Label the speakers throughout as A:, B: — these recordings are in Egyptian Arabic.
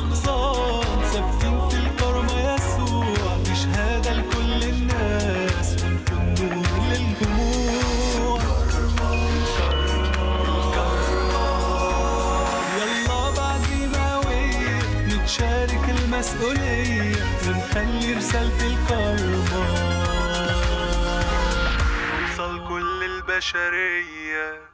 A: أقزام ثابتين في الكرمة يسوع دي شهادة لكل الناس ونكون نور للجموع يلا بعزيمة قوية نتشارك المسؤولية ونخلي رسالة الكرمة توصل كل البشرية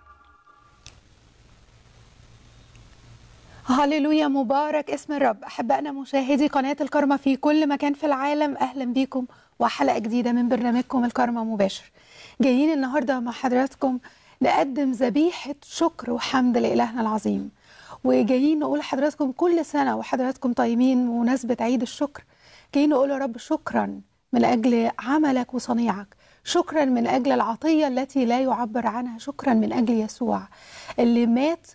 B: هللويا مبارك اسم الرب احبائنا مشاهدي قناه الكرمه في كل مكان في العالم اهلا بيكم وحلقه جديده من برنامجكم الكرمه مباشر جايين النهارده مع حضراتكم نقدم ذبيحه شكر وحمد لالهنا العظيم وجايين نقول لحضراتكم كل سنه وحضراتكم طيبين بمناسبه عيد الشكر جايين نقول يا رب شكرا من اجل عملك وصنيعك شكرا من اجل العطيه التي لا يعبر عنها شكرا من اجل يسوع اللي مات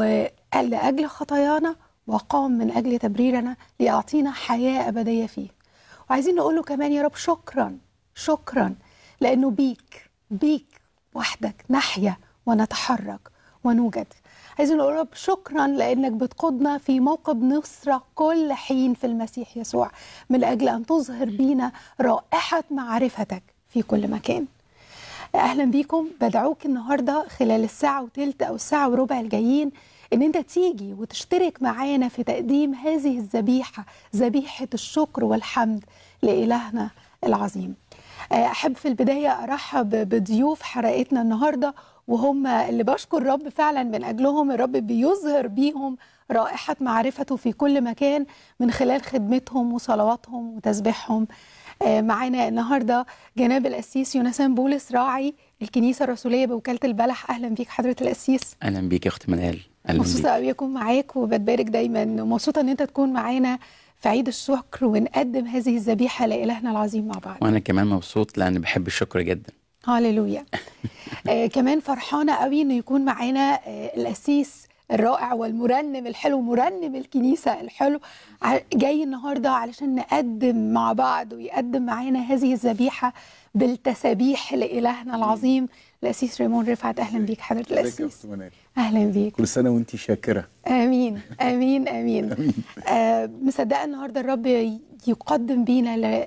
B: ولأجل خطايانا وقام من أجل تبريرنا ليعطينا حياة أبدية فيه وعايزين نقول له كمان يا رب شكرا شكرا لأنه بيك بيك وحدك نحيا ونتحرك ونوجد عايزين نقول يا رب شكرا لأنك بتقودنا في موقب نصرة كل حين في المسيح يسوع من أجل أن تظهر بينا رائحة معرفتك في كل مكان اهلا بيكم بدعوك النهارده خلال الساعه وتلت او الساعه وربع الجايين ان انت تيجي وتشترك معانا في تقديم هذه الذبيحه ذبيحه الشكر والحمد لالهنا العظيم احب في البدايه ارحب بضيوف حلقتنا النهارده وهم اللي بشكر الرب فعلا من اجلهم الرب بيظهر بيهم رائحه معرفته في كل مكان من خلال خدمتهم وصلواتهم وتسبيحهم معانا النهارده جناب القسيس يونسان بولس راعي الكنيسه الرسوليه بوكاله البلح اهلا بيك حضره القسيس
C: اهلا بيك يا اخت منال اهلا
B: مبسوطه قوي اكون معاك وبتبارك دايما ومبسوطه ان انت تكون معانا في عيد الشكر ونقدم هذه الذبيحه لالهنا العظيم مع بعض
C: وانا كمان مبسوط لان بحب الشكر جدا
B: هللويا آه كمان فرحانه قوي انه يكون معانا آه القسيس الرائع والمرنم الحلو مرنم الكنيسة الحلو جاي النهاردة علشان نقدم مع بعض ويقدم معانا هذه الذبيحة بالتسابيح لإلهنا العظيم الأسيس ريمون رفعت أهلا بيك حضرة الأسيس أهلا بيك
D: كل سنة وأنت شاكرة
B: آمين آمين آمين, آمين. آه مصدقة النهاردة الرب يقدم بينا ل...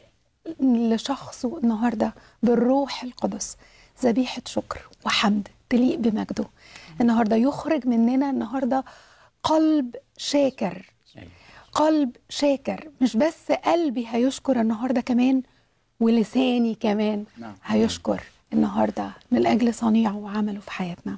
B: لشخصه النهاردة بالروح القدس ذبيحة شكر وحمد تليق بمجده النهارده يخرج مننا النهارده قلب شاكر قلب شاكر مش بس قلبي هيشكر النهارده كمان ولساني كمان
D: نعم.
B: هيشكر النهارده من اجل صنيعه وعمله في حياتنا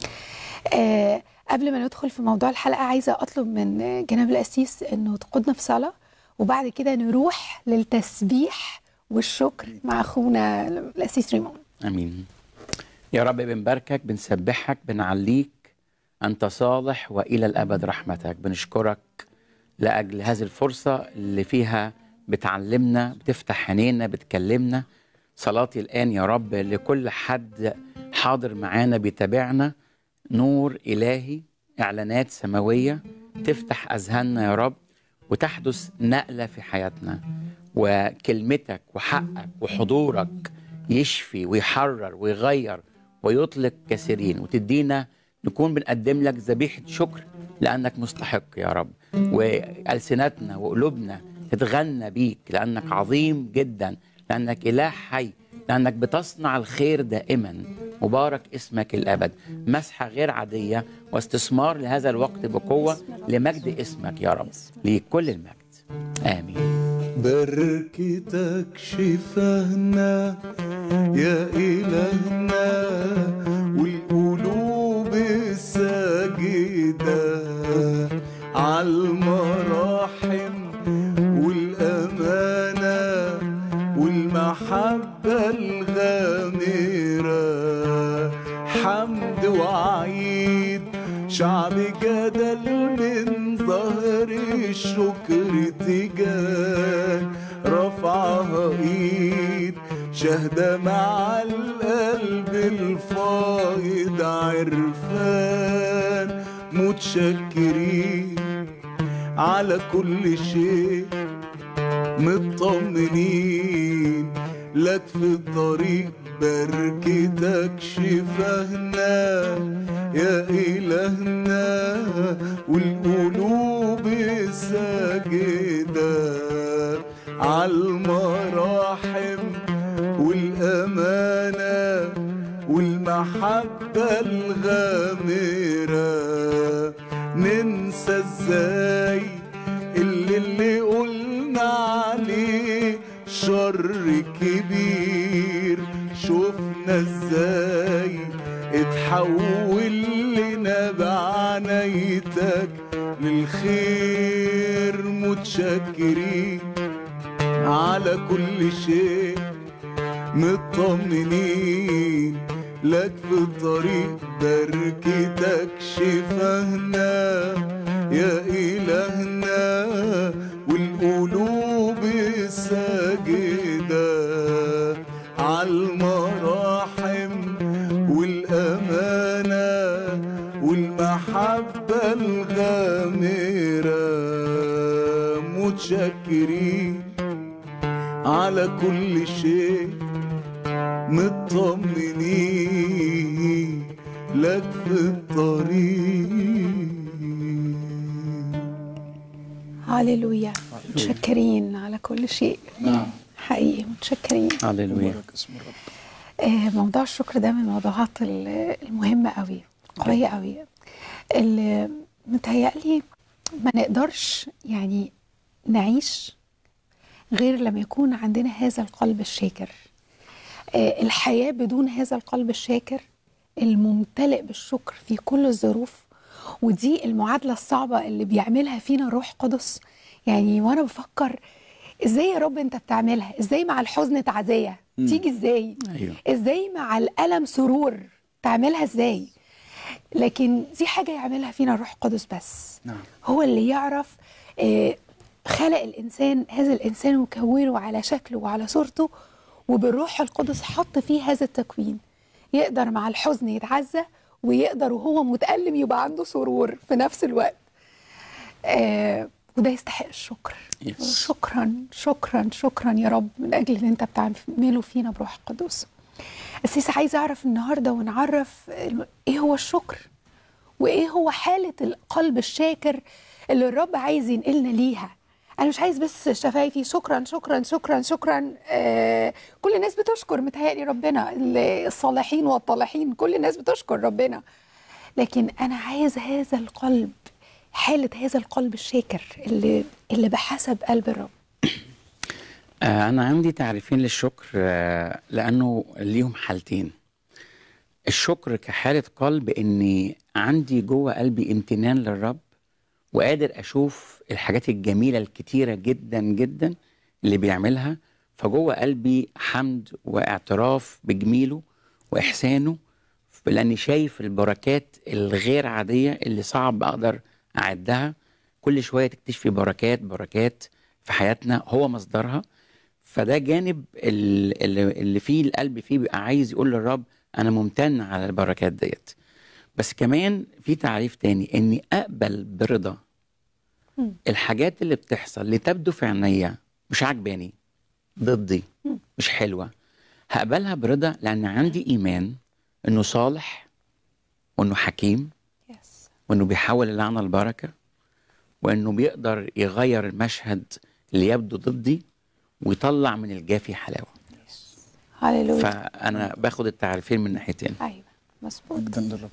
B: آه قبل ما ندخل في موضوع الحلقه عايزه اطلب من جناب القسيس انه تقودنا في صلاه وبعد كده نروح للتسبيح والشكر مع اخونا القسيس ريمون
C: امين يا رب بنباركك بنسبحك بنعليك أنت صالح وإلى الأبد رحمتك بنشكرك لأجل هذه الفرصة اللي فيها بتعلمنا بتفتح عينينا بتكلمنا صلاتي الآن يا رب لكل حد حاضر معانا بيتابعنا نور إلهي إعلانات سماوية تفتح أذهاننا يا رب وتحدث نقلة في حياتنا وكلمتك وحقك وحضورك يشفي ويحرر ويغير ويطلق كثيرين وتدينا نكون بنقدم لك ذبيحة شكر لأنك مستحق يا رب وألسنتنا وقلوبنا تتغنى بيك لأنك عظيم جدا لأنك إله حي لأنك بتصنع الخير دائما مبارك اسمك الأبد مسحة غير عادية واستثمار لهذا الوقت بقوة لمجد اسمك يا رب لكل المجد آمين
A: بركتك شفاهنا يا إلهنا والقلوب الساجدة عالمراحم والأمانة والمحبة الغامرة حمد وعيد شعب جدل من ظهر الشكر تجاه رفعها ايد شهدة مع القلب الفايض عرفان متشكرين على كل شيء مطمنين لك في الطريق بركتك شفاهنا يا إلهنا والقلوب الساجدة عالمراحم والأمانة والمحبة الغامرة ننسى ازاي اللي اللي قلنا عليه شر كبير شفنا ازاي اتحول لنا بعنايتك للخير متشكرين على كل شيء مطمنين لك في طريق بركتك شفاهنا يا إلهنا والقلوب الساجدة عالمراحم والأمانة والمحبة الغامرة متشكرين على كل شيء مطمنين لك في الطريق
B: هللويا متشكرين على كل شيء
A: نعم
B: حقيقي متشكرين
C: هللويا
A: مبارك اسم الرب
B: آه، موضوع الشكر ده من الموضوعات ال- المهمة قوي قوية قوي اللي متهيألي ما نقدرش يعني نعيش غير لما يكون عندنا هذا القلب الشاكر آه، الحياة بدون هذا القلب الشاكر الممتلئ بالشكر في كل الظروف ودي المعادلة الصعبة اللي بيعملها فينا روح قدس يعني وانا بفكر ازاي يا رب انت بتعملها ازاي مع الحزن تعزية تيجي ازاي
C: ايوه
B: ازاي مع الالم سرور تعملها ازاي لكن دي حاجه يعملها فينا الروح القدس بس
A: نعم.
B: هو اللي يعرف آه، خلق الانسان هذا الانسان وكونه على شكله وعلى صورته وبالروح القدس حط فيه هذا التكوين يقدر مع الحزن يتعزى ويقدر وهو متألم يبقى عنده سرور في نفس الوقت آه وده يستحق الشكر
C: Yes.
B: شكرا شكرا شكرا يا رب من اجل اللي انت بتعمله فينا بروح القدس السيسي عايز اعرف النهارده ونعرف ال- ايه هو الشكر وايه هو حاله القلب الشاكر اللي الرب عايز ينقلنا ليها انا مش عايز بس شفايفي شكرا شكرا شكرا شكرا آه كل الناس بتشكر متهيألي ربنا ال- الصالحين والطالحين كل الناس بتشكر ربنا لكن انا عايز هذا القلب حاله هذا القلب الشاكر اللي اللي بحسب قلب الرب
C: آه، أنا عندي تعريفين للشكر آه، لأنه ليهم حالتين الشكر كحالة قلب إني عندي جوه قلبي امتنان للرب وقادر أشوف الحاجات الجميلة الكتيرة جدا جدا اللي بيعملها فجوه قلبي حمد واعتراف بجميله وإحسانه لأني شايف البركات الغير عادية اللي صعب أقدر أعدها كل شوية تكتشفي بركات بركات في حياتنا هو مصدرها فده جانب ال- اللي اللي فيه القلب فيه بيبقى عايز يقول للرب انا ممتن على البركات ديت بس كمان في تعريف تاني اني اقبل برضا
B: مم.
C: الحاجات اللي بتحصل اللي تبدو في عينيا مش عجباني ضدي مش حلوه هقبلها برضا لان عندي ايمان انه صالح وانه حكيم
B: يس
C: وانه بيحول اللعنه البركه وانه بيقدر يغير المشهد اللي يبدو ضدي ويطلع من الجافي حلاوه
B: هللويا
C: فانا باخد التعريفين من ناحيتين
B: ايوه مظبوط
A: جدا للرب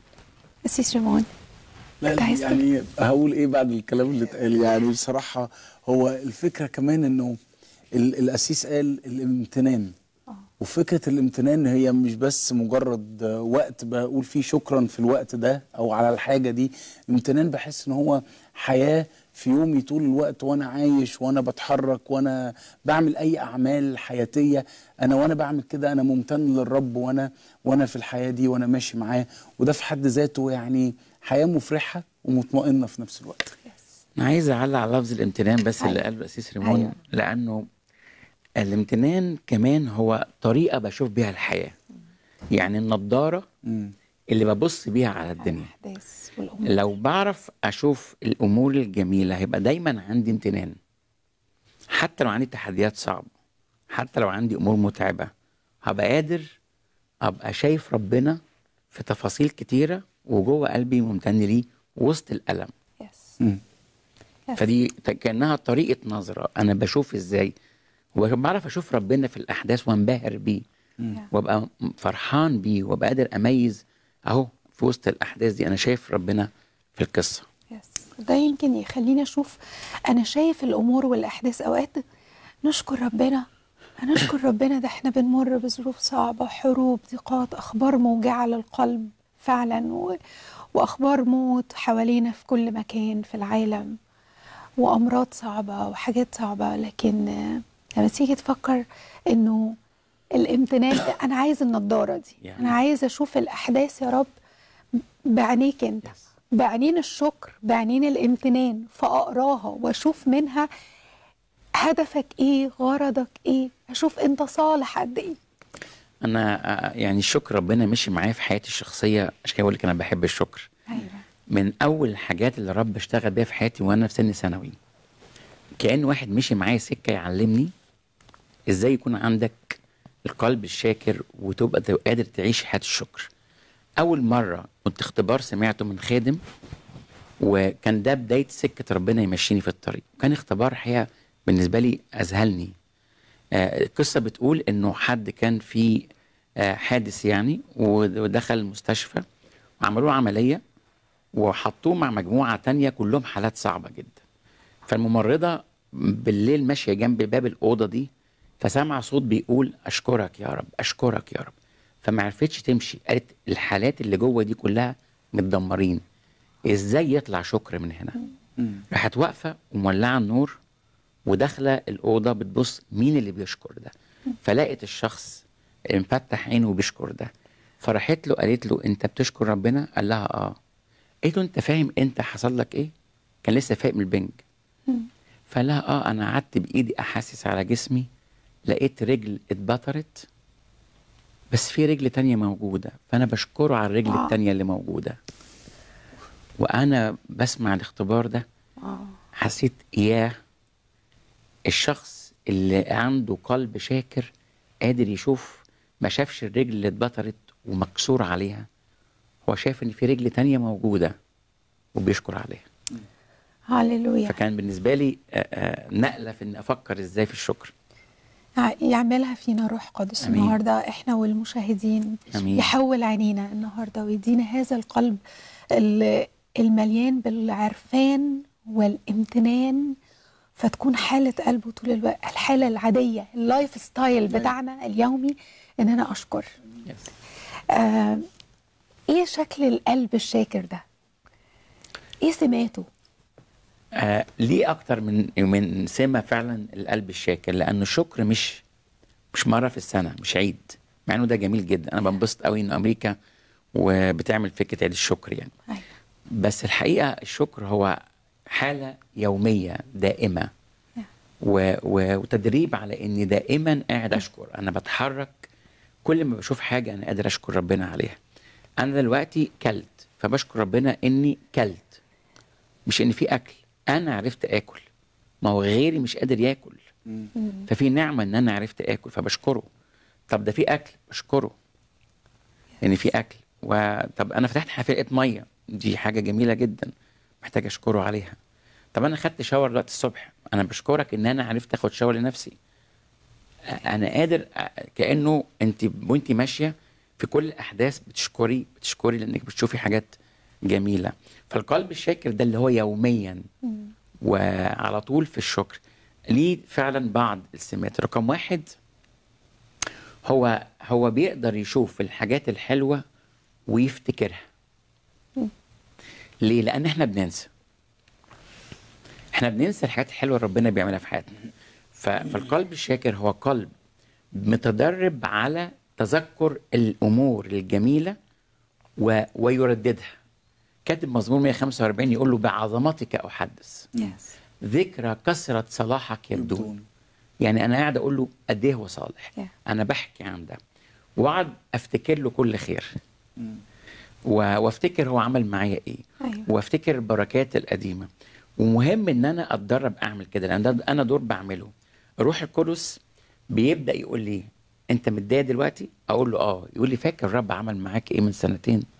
B: السيس ريمون
A: لا
B: أنت عايز
A: يعني هقول ايه بعد الكلام اللي اتقال يعني بصراحه هو الفكره كمان انه ال- القسيس قال الامتنان وفكره الامتنان هي مش بس مجرد وقت بقول فيه شكرا في الوقت ده او على الحاجه دي الامتنان بحس ان هو حياه في يومي طول الوقت وانا عايش وانا بتحرك وانا بعمل اي اعمال حياتيه انا وانا بعمل كده انا ممتن للرب وانا وانا في الحياه دي وانا ماشي معاه وده في حد ذاته يعني حياه مفرحه ومطمئنه في نفس الوقت
C: انا عايز اعلق على لفظ الامتنان بس اللي
B: أيوة.
C: قاله الاسيس ريمون
B: أيوة.
C: لانه الامتنان كمان هو طريقه بشوف بيها الحياه يعني النضاره
A: مم.
C: اللي ببص بيها على الدنيا
B: الاحداث والامور
C: لو بعرف اشوف الامور الجميله هيبقى دايما عندي امتنان حتى لو عندي تحديات صعبه حتى لو عندي امور متعبه هبقى قادر ابقى شايف ربنا في تفاصيل كتيره وجوه قلبي ممتن ليه وسط الالم
B: يس
A: مم.
B: يس.
C: فدي ت- كانها طريقه نظره انا بشوف ازاي وبعرف اشوف ربنا في الاحداث وانبهر بيه وابقى م- فرحان بيه وابقى قادر اميز اهو في وسط الاحداث دي انا شايف ربنا في القصه
B: يس ده يمكن يخليني اشوف انا شايف الامور والاحداث اوقات نشكر ربنا هنشكر ربنا ده احنا بنمر بظروف صعبه حروب ضيقات اخبار موجعه للقلب فعلا و... واخبار موت حوالينا في كل مكان في العالم وامراض صعبه وحاجات صعبه لكن آه، لما تيجي تفكر انه الامتنان انا عايز النضاره دي
C: يعني.
B: انا عايز اشوف الاحداث يا رب بعينيك انت
C: Yes.
B: بعينين الشكر بعينين الامتنان فاقراها واشوف منها هدفك ايه غرضك ايه اشوف انت صالح قد ايه
C: انا آه، يعني الشكر ربنا مشي معايا في حياتي الشخصيه عشان كده بقول لك انا بحب الشكر
B: ايوه
C: من اول الحاجات اللي رب اشتغل بيها في حياتي وانا في سن ثانوي كان واحد مشي معايا سكه يعلمني ازاي يكون عندك القلب الشاكر وتبقى ت- قادر تعيش حياه الشكر اول مره كنت اختبار سمعته من خادم وكان ده بدايه سكه ربنا يمشيني في الطريق كان اختبار حقيقه بالنسبه لي اذهلني آه، القصه بتقول انه حد كان في آه، حادث يعني ود- ودخل المستشفى وعملوا له عمليه وحطوه مع مجموعه تانية كلهم حالات صعبه جدا فالممرضه بالليل ماشيه جنب باب الاوضه دي فسمع صوت بيقول اشكرك يا رب اشكرك يا رب فما عرفتش تمشي قالت الحالات اللي جوه دي كلها متدمرين ازاي يطلع شكر من هنا راحت واقفه ومولعه النور وداخله الاوضه بتبص مين اللي بيشكر ده فلقت الشخص اللي مفتح عينه وبيشكر ده فراحت له قالت له انت بتشكر ربنا قال لها اه قالت له انت فاهم انت حصل لك ايه كان لسه فايق من البنج فقال لها اه انا قعدت بايدي احسس على جسمي لقيت رجل اتبترت بس في رجل تانية موجودة فأنا بشكره على الرجل
B: آه.
C: التانية اللي موجودة وأنا بسمع الاختبار ده
B: اه
C: حسيت ياه الشخص اللي عنده قلب شاكر قادر يشوف ما شافش الرجل اللي اتبترت ومكسور عليها هو شايف ان في رجل تانية موجودة وبيشكر عليها
B: هللويا
C: فكان بالنسبة لي آه، آه، نقلة في ان افكر ازاي في الشكر
B: ع- يعملها فينا روح قدس
C: أمين.
B: النهارده احنا والمشاهدين
C: أمين.
B: يحول عينينا النهارده ويدينا هذا القلب ال- المليان بالعرفان والامتنان فتكون حالة قلبه طول الوقت الحالة العادية اللايف ستايل بتاعنا اليومي ان انا اشكر آه ايه شكل القلب الشاكر ده ايه سماته
C: آه ليه اكتر من من سمه فعلا القلب الشاكر لانه الشكر مش مش مره في السنه مش عيد مع انه ده جميل جدا انا بنبسط قوي ان امريكا وبتعمل فكره عيد الشكر يعني
B: أيوة.
C: بس الحقيقه الشكر هو حاله يوميه دائمه و و وتدريب على اني دائما قاعد اشكر انا بتحرك كل ما بشوف حاجه انا قادر اشكر ربنا عليها انا دلوقتي كلت فبشكر ربنا اني كلت مش ان في اكل انا عرفت اكل ما هو غيري مش قادر ياكل ففي نعمه ان انا عرفت اكل فبشكره طب ده في اكل بشكره ان في اكل وطب انا فتحت حفيقه ميه دي حاجه جميله جدا محتاج اشكره عليها طب انا خدت شاور دلوقتي الصبح انا بشكرك ان انا عرفت اخد شاور لنفسي انا قادر أ- كانه انت وانت ماشيه في كل الاحداث بتشكري بتشكري لانك بتشوفي حاجات جميله فالقلب الشاكر ده اللي هو يوميا وعلى طول في الشكر ليه فعلا بعض السمات رقم واحد هو هو بيقدر يشوف الحاجات الحلوه ويفتكرها ليه لان احنا بننسى احنا بننسى الحاجات الحلوه اللي ربنا بيعملها في حياتنا ف- فالقلب الشاكر هو قلب متدرب على تذكر الامور الجميله و... ويرددها كاتب مزمور 145 يقول له بعظمتك احدث
B: يس
C: ذكرى كثره صلاحك يبدون يعني انا قاعد اقول له قد ايه هو صالح
B: Yeah.
C: انا بحكي عن ده واقعد افتكر له كل خير و- وافتكر هو عمل معايا ايه
B: أيوة.
C: وافتكر البركات القديمه ومهم ان انا اتدرب اعمل كده لان ده انا دور بعمله الروح القدس بيبدا يقول لي انت متضايق دلوقتي اقول له اه يقول لي فاكر الرب عمل معاك ايه من سنتين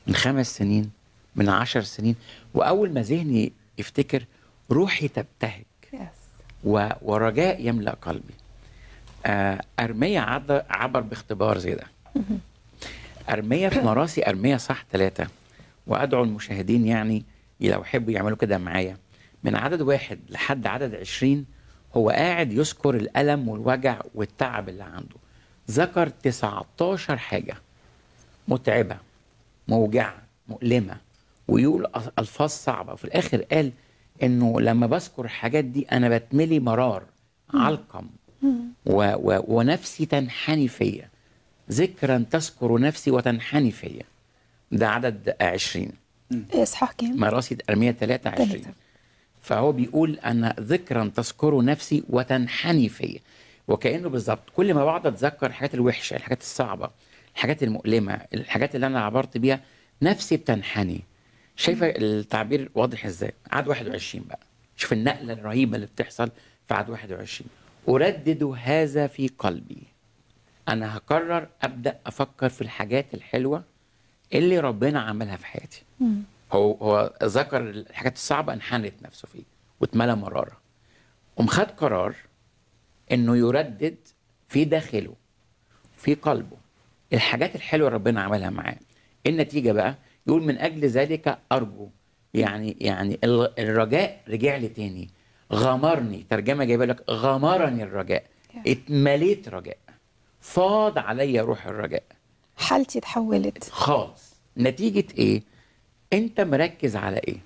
C: من خمس سنين من عشر سنين واول ما ذهني يفتكر روحي تبتهج
B: يس
C: و- ورجاء يملا قلبي آه، ارميا عد- عبر باختبار زي ده ارميا في مراسي ارميا صح ثلاثة وادعو المشاهدين يعني لو يحبوا يعملوا كده معايا من عدد واحد لحد عدد عشرين هو قاعد يذكر الألم والوجع والتعب اللي عنده ذكر 19 حاجة متعبة موجعة مؤلمة ويقول أ- ألفاظ صعبة وفي الآخر قال إنه لما بذكر الحاجات دي أنا بتملي مرار علقم و و ونفسي تنحني فيا ذكرا تذكر نفسي وتنحني فيا ده عدد 20
B: اصحاح كام؟
C: مراسي أرمية 23
B: تلاتة.
C: فهو بيقول أنا ذكرا تذكر نفسي وتنحني فيا وكأنه بالظبط كل ما بقعد أتذكر الحاجات الوحشة الحاجات الصعبة الحاجات المؤلمة الحاجات اللي أنا عبرت بيها نفسي بتنحني شايفة التعبير واضح إزاي عدد 21 بقى شوف النقلة الرهيبة اللي بتحصل في عدد 21 أردد هذا في قلبي أنا هقرر أبدأ أفكر في الحاجات الحلوة اللي ربنا عملها في حياتي هو هو ذكر الحاجات الصعبه انحنت نفسه فيه واتملى مراره قام خد قرار انه يردد في داخله في قلبه الحاجات الحلوه اللي ربنا عملها معاه النتيجه بقى يقول من اجل ذلك ارجو يعني يعني ال- الرجاء رجع لي تاني غمرني ترجمه جايبه لك غمرني الرجاء اتمليت رجاء فاض عليا روح الرجاء
B: حالتي اتحولت
C: خالص نتيجة ايه انت مركز على ايه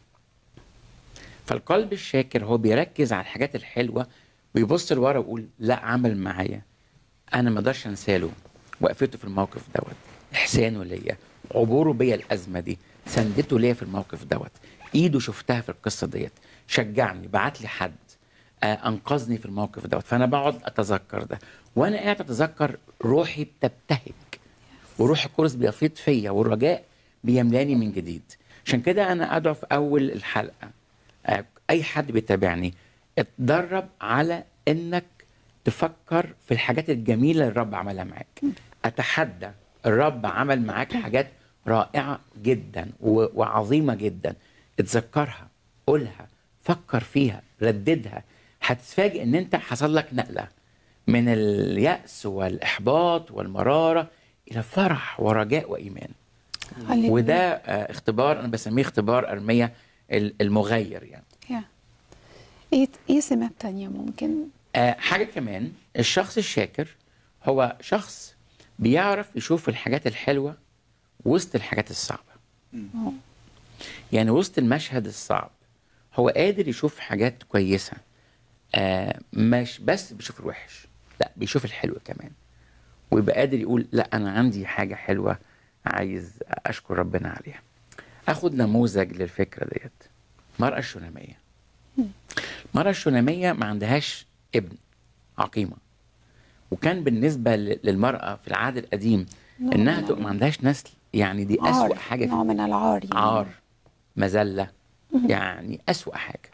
C: فالقلب الشاكر هو بيركز على الحاجات الحلوة ويبص لورا ويقول لا عمل معايا انا ما اقدرش انساله وقفته في الموقف دوت احسانه ليا عبوره بيا الازمه دي سندته ليا في الموقف دوت ايده شفتها في القصه ديت شجعني بعت لي حد آه انقذني في الموقف دوت فانا بقعد اتذكر ده وانا قاعد اتذكر روحي بتبتهج وروح القدس بيفيض فيا والرجاء بيملاني من جديد عشان كده انا ادعو في اول الحلقه آه، اي حد بيتابعني اتدرب على انك تفكر في الحاجات الجميله اللي الرب عملها معاك اتحدى الرب عمل معاك حاجات رائعه جدا و- وعظيمه جدا اتذكرها قولها فكر فيها رددها هتتفاجئ ان انت حصل لك نقله من اليأس والإحباط والمرارة إلى فرح ورجاء وإيمان
B: هللويا.
C: وده آه، اختبار أنا بسميه اختبار أرمية ال- المغير يعني
B: يا. ايه ايه سمات تانية ممكن
C: آه، حاجة كمان الشخص الشاكر هو شخص بيعرف يشوف الحاجات الحلوة وسط الحاجات الصعبة
B: أوه.
C: يعني وسط المشهد الصعب هو قادر يشوف حاجات كويسة آه مش بس بيشوف الوحش لا بيشوف الحلو كمان ويبقى قادر يقول لا أنا عندي حاجة حلوة عايز أشكر ربنا عليها أخد نموذج للفكرة ديت المرأة الشونامية المرأة الشونامية ما عندهاش ابن عقيمة وكان بالنسبة ل- للمرأة في العهد القديم
B: نوع
C: إنها
B: من
C: تبقى ما عندهاش نسل يعني دي أسوأ
B: عار
C: حاجة في
B: نوع من العار يعني.
C: عار مذلة يعني أسوأ حاجة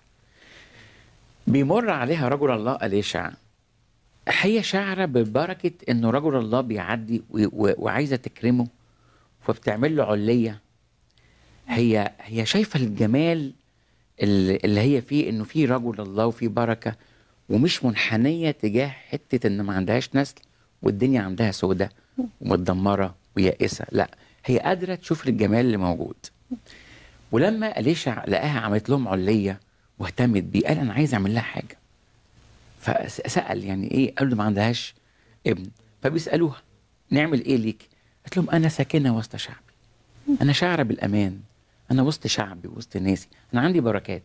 C: بيمر عليها رجل الله أليشع هي شاعرة ببركة إنه رجل الله بيعدي و- و- وعايزة تكرمه فبتعمل له علية هي هي شايفة الجمال اللي اللي هي فيه إنه في رجل الله وفي بركة ومش منحنية تجاه حتة إن ما عندهاش نسل والدنيا عندها سودة ومتدمرة ويائسة لا هي قادرة تشوف الجمال اللي موجود ولما أليشع لقاها عملت لهم علية واهتمت بيه قال أنا عايز أعمل لها حاجة فسأل يعني إيه قالوا ده ما عندهاش ابن فبيسألوها نعمل إيه ليك قالت لهم أنا ساكنة وسط شعبي أنا شاعرة بالأمان أنا وسط شعبي وسط ناسي أنا عندي بركات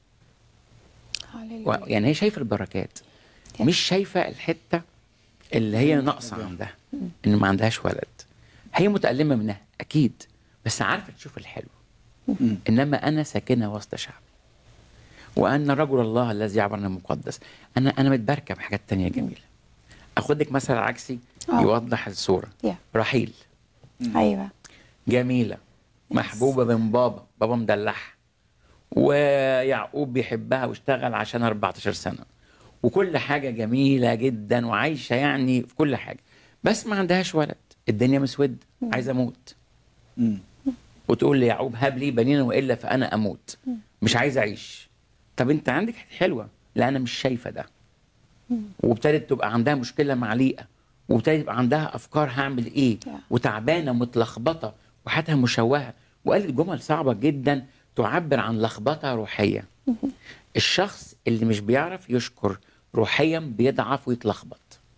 B: هللويا.
C: و- يعني هي شايفة البركات مش شايفة الحتة اللي هي ناقصة عندها إن ما عندهاش ولد هي متألمة منها أكيد بس عارفة تشوف الحلو إنما أنا ساكنة وسط شعبي وأن رجل الله الذي يعبرنا مقدس أنا أنا متباركة بحاجات تانية جميلة أخد لك مثل عكسي
B: آه.
C: يوضح الصورة
B: يا.
C: رحيل
B: ايوه
C: جميلة محبوبة من بابا بابا مدلعها ويعقوب بيحبها واشتغل عشان 14 سنة وكل حاجة جميلة جدا وعايشة يعني في كل حاجة بس ما عندهاش ولد الدنيا مسود عايزة اموت
A: مم.
C: وتقول لي يعقوب هب لي بنينا والا فانا اموت مش عايز اعيش طب انت عندك حته حلوه لا انا مش شايفه ده وابتدت تبقى عندها مشكله مع ليئه وابتدت يبقى عندها افكار هعمل ايه
B: Yeah.
C: وتعبانه متلخبطه وحياتها مشوهه وقالت جمل صعبه جدا تعبر عن لخبطه روحيه الشخص اللي مش بيعرف يشكر روحيا بيضعف ويتلخبط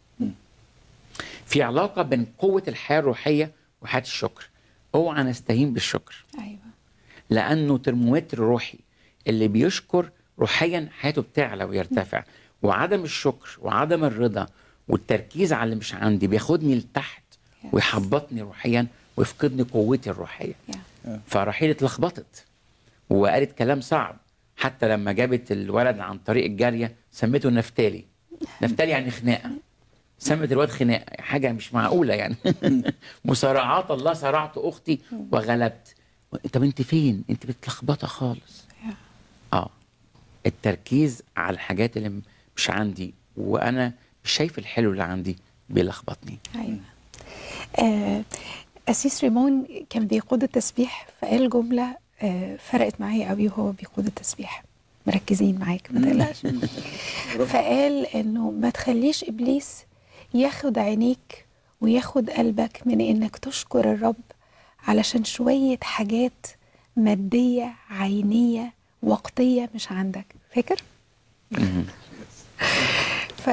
C: في علاقه بين قوه الحياه الروحيه وحياه الشكر اوعى نستهين بالشكر
B: ايوه
C: لانه ترمومتر روحي اللي بيشكر روحيا حياته بتعلى ويرتفع وعدم الشكر وعدم الرضا والتركيز على اللي مش عندي بياخدني لتحت
B: Yes.
C: ويحبطني روحيا ويفقدني قوتي الروحيه
B: Yeah.
C: فرحيل اتلخبطت وقالت كلام صعب حتى لما جابت الولد عن طريق الجاريه سمته نفتالي نفتالي يعني خناقه سمت الواد خناقه حاجه مش معقوله يعني مصارعات الله صرعت اختي وغلبت طب انت فين انت متلخبطه خالص
B: Yeah.
C: اه التركيز على الحاجات اللي م- مش عندي وانا مش شايف الحلو اللي عندي بيلخبطني
B: ايوه آه، أسيس ريمون كان بيقود التسبيح فقال جملة آه، فرقت معايا قوي وهو بيقود التسبيح مركزين معاك ما تقلقش فقال انه ما تخليش ابليس ياخد عينيك وياخد قلبك من انك تشكر الرب علشان شوية حاجات مادية عينية وقتية مش عندك فاكر؟ ف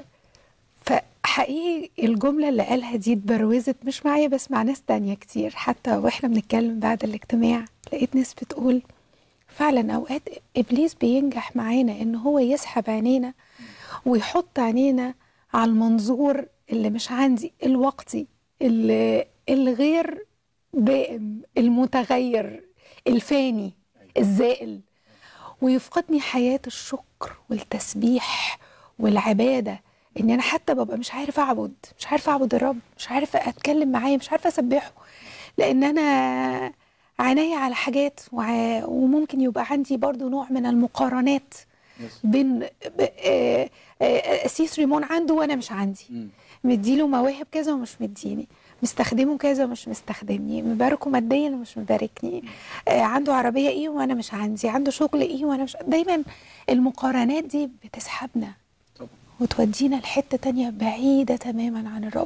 B: فحقيقي الجملة اللي قالها دي اتبروزت مش معايا بس مع ناس تانية كتير حتى واحنا بنتكلم بعد الاجتماع لقيت ناس بتقول فعلا اوقات ابليس بينجح معانا ان هو يسحب عينينا ويحط عينينا على المنظور اللي مش عندي الوقتي اللي الغير دائم المتغير الفاني الزائل ويفقدني حياة الشكر والتسبيح والعبادة ان انا حتى ببقى مش عارف اعبد مش عارف اعبد الرب مش عارف اتكلم معاه مش عارف اسبحه لان انا عينيا على حاجات وع- وممكن يبقى عندي برضو نوع من المقارنات بين ب- آه، آه، أسيس ريمون عنده وانا مش عندي مديله مواهب كذا ومش مديني مستخدمه كذا ومش مستخدمني مباركه ماديا ومش مباركني آه عنده عربيه ايه وانا مش عندي عنده شغل ايه وانا مش دايما المقارنات دي بتسحبنا
A: طبعا.
B: وتودينا لحته تانية بعيده تماما عن الرب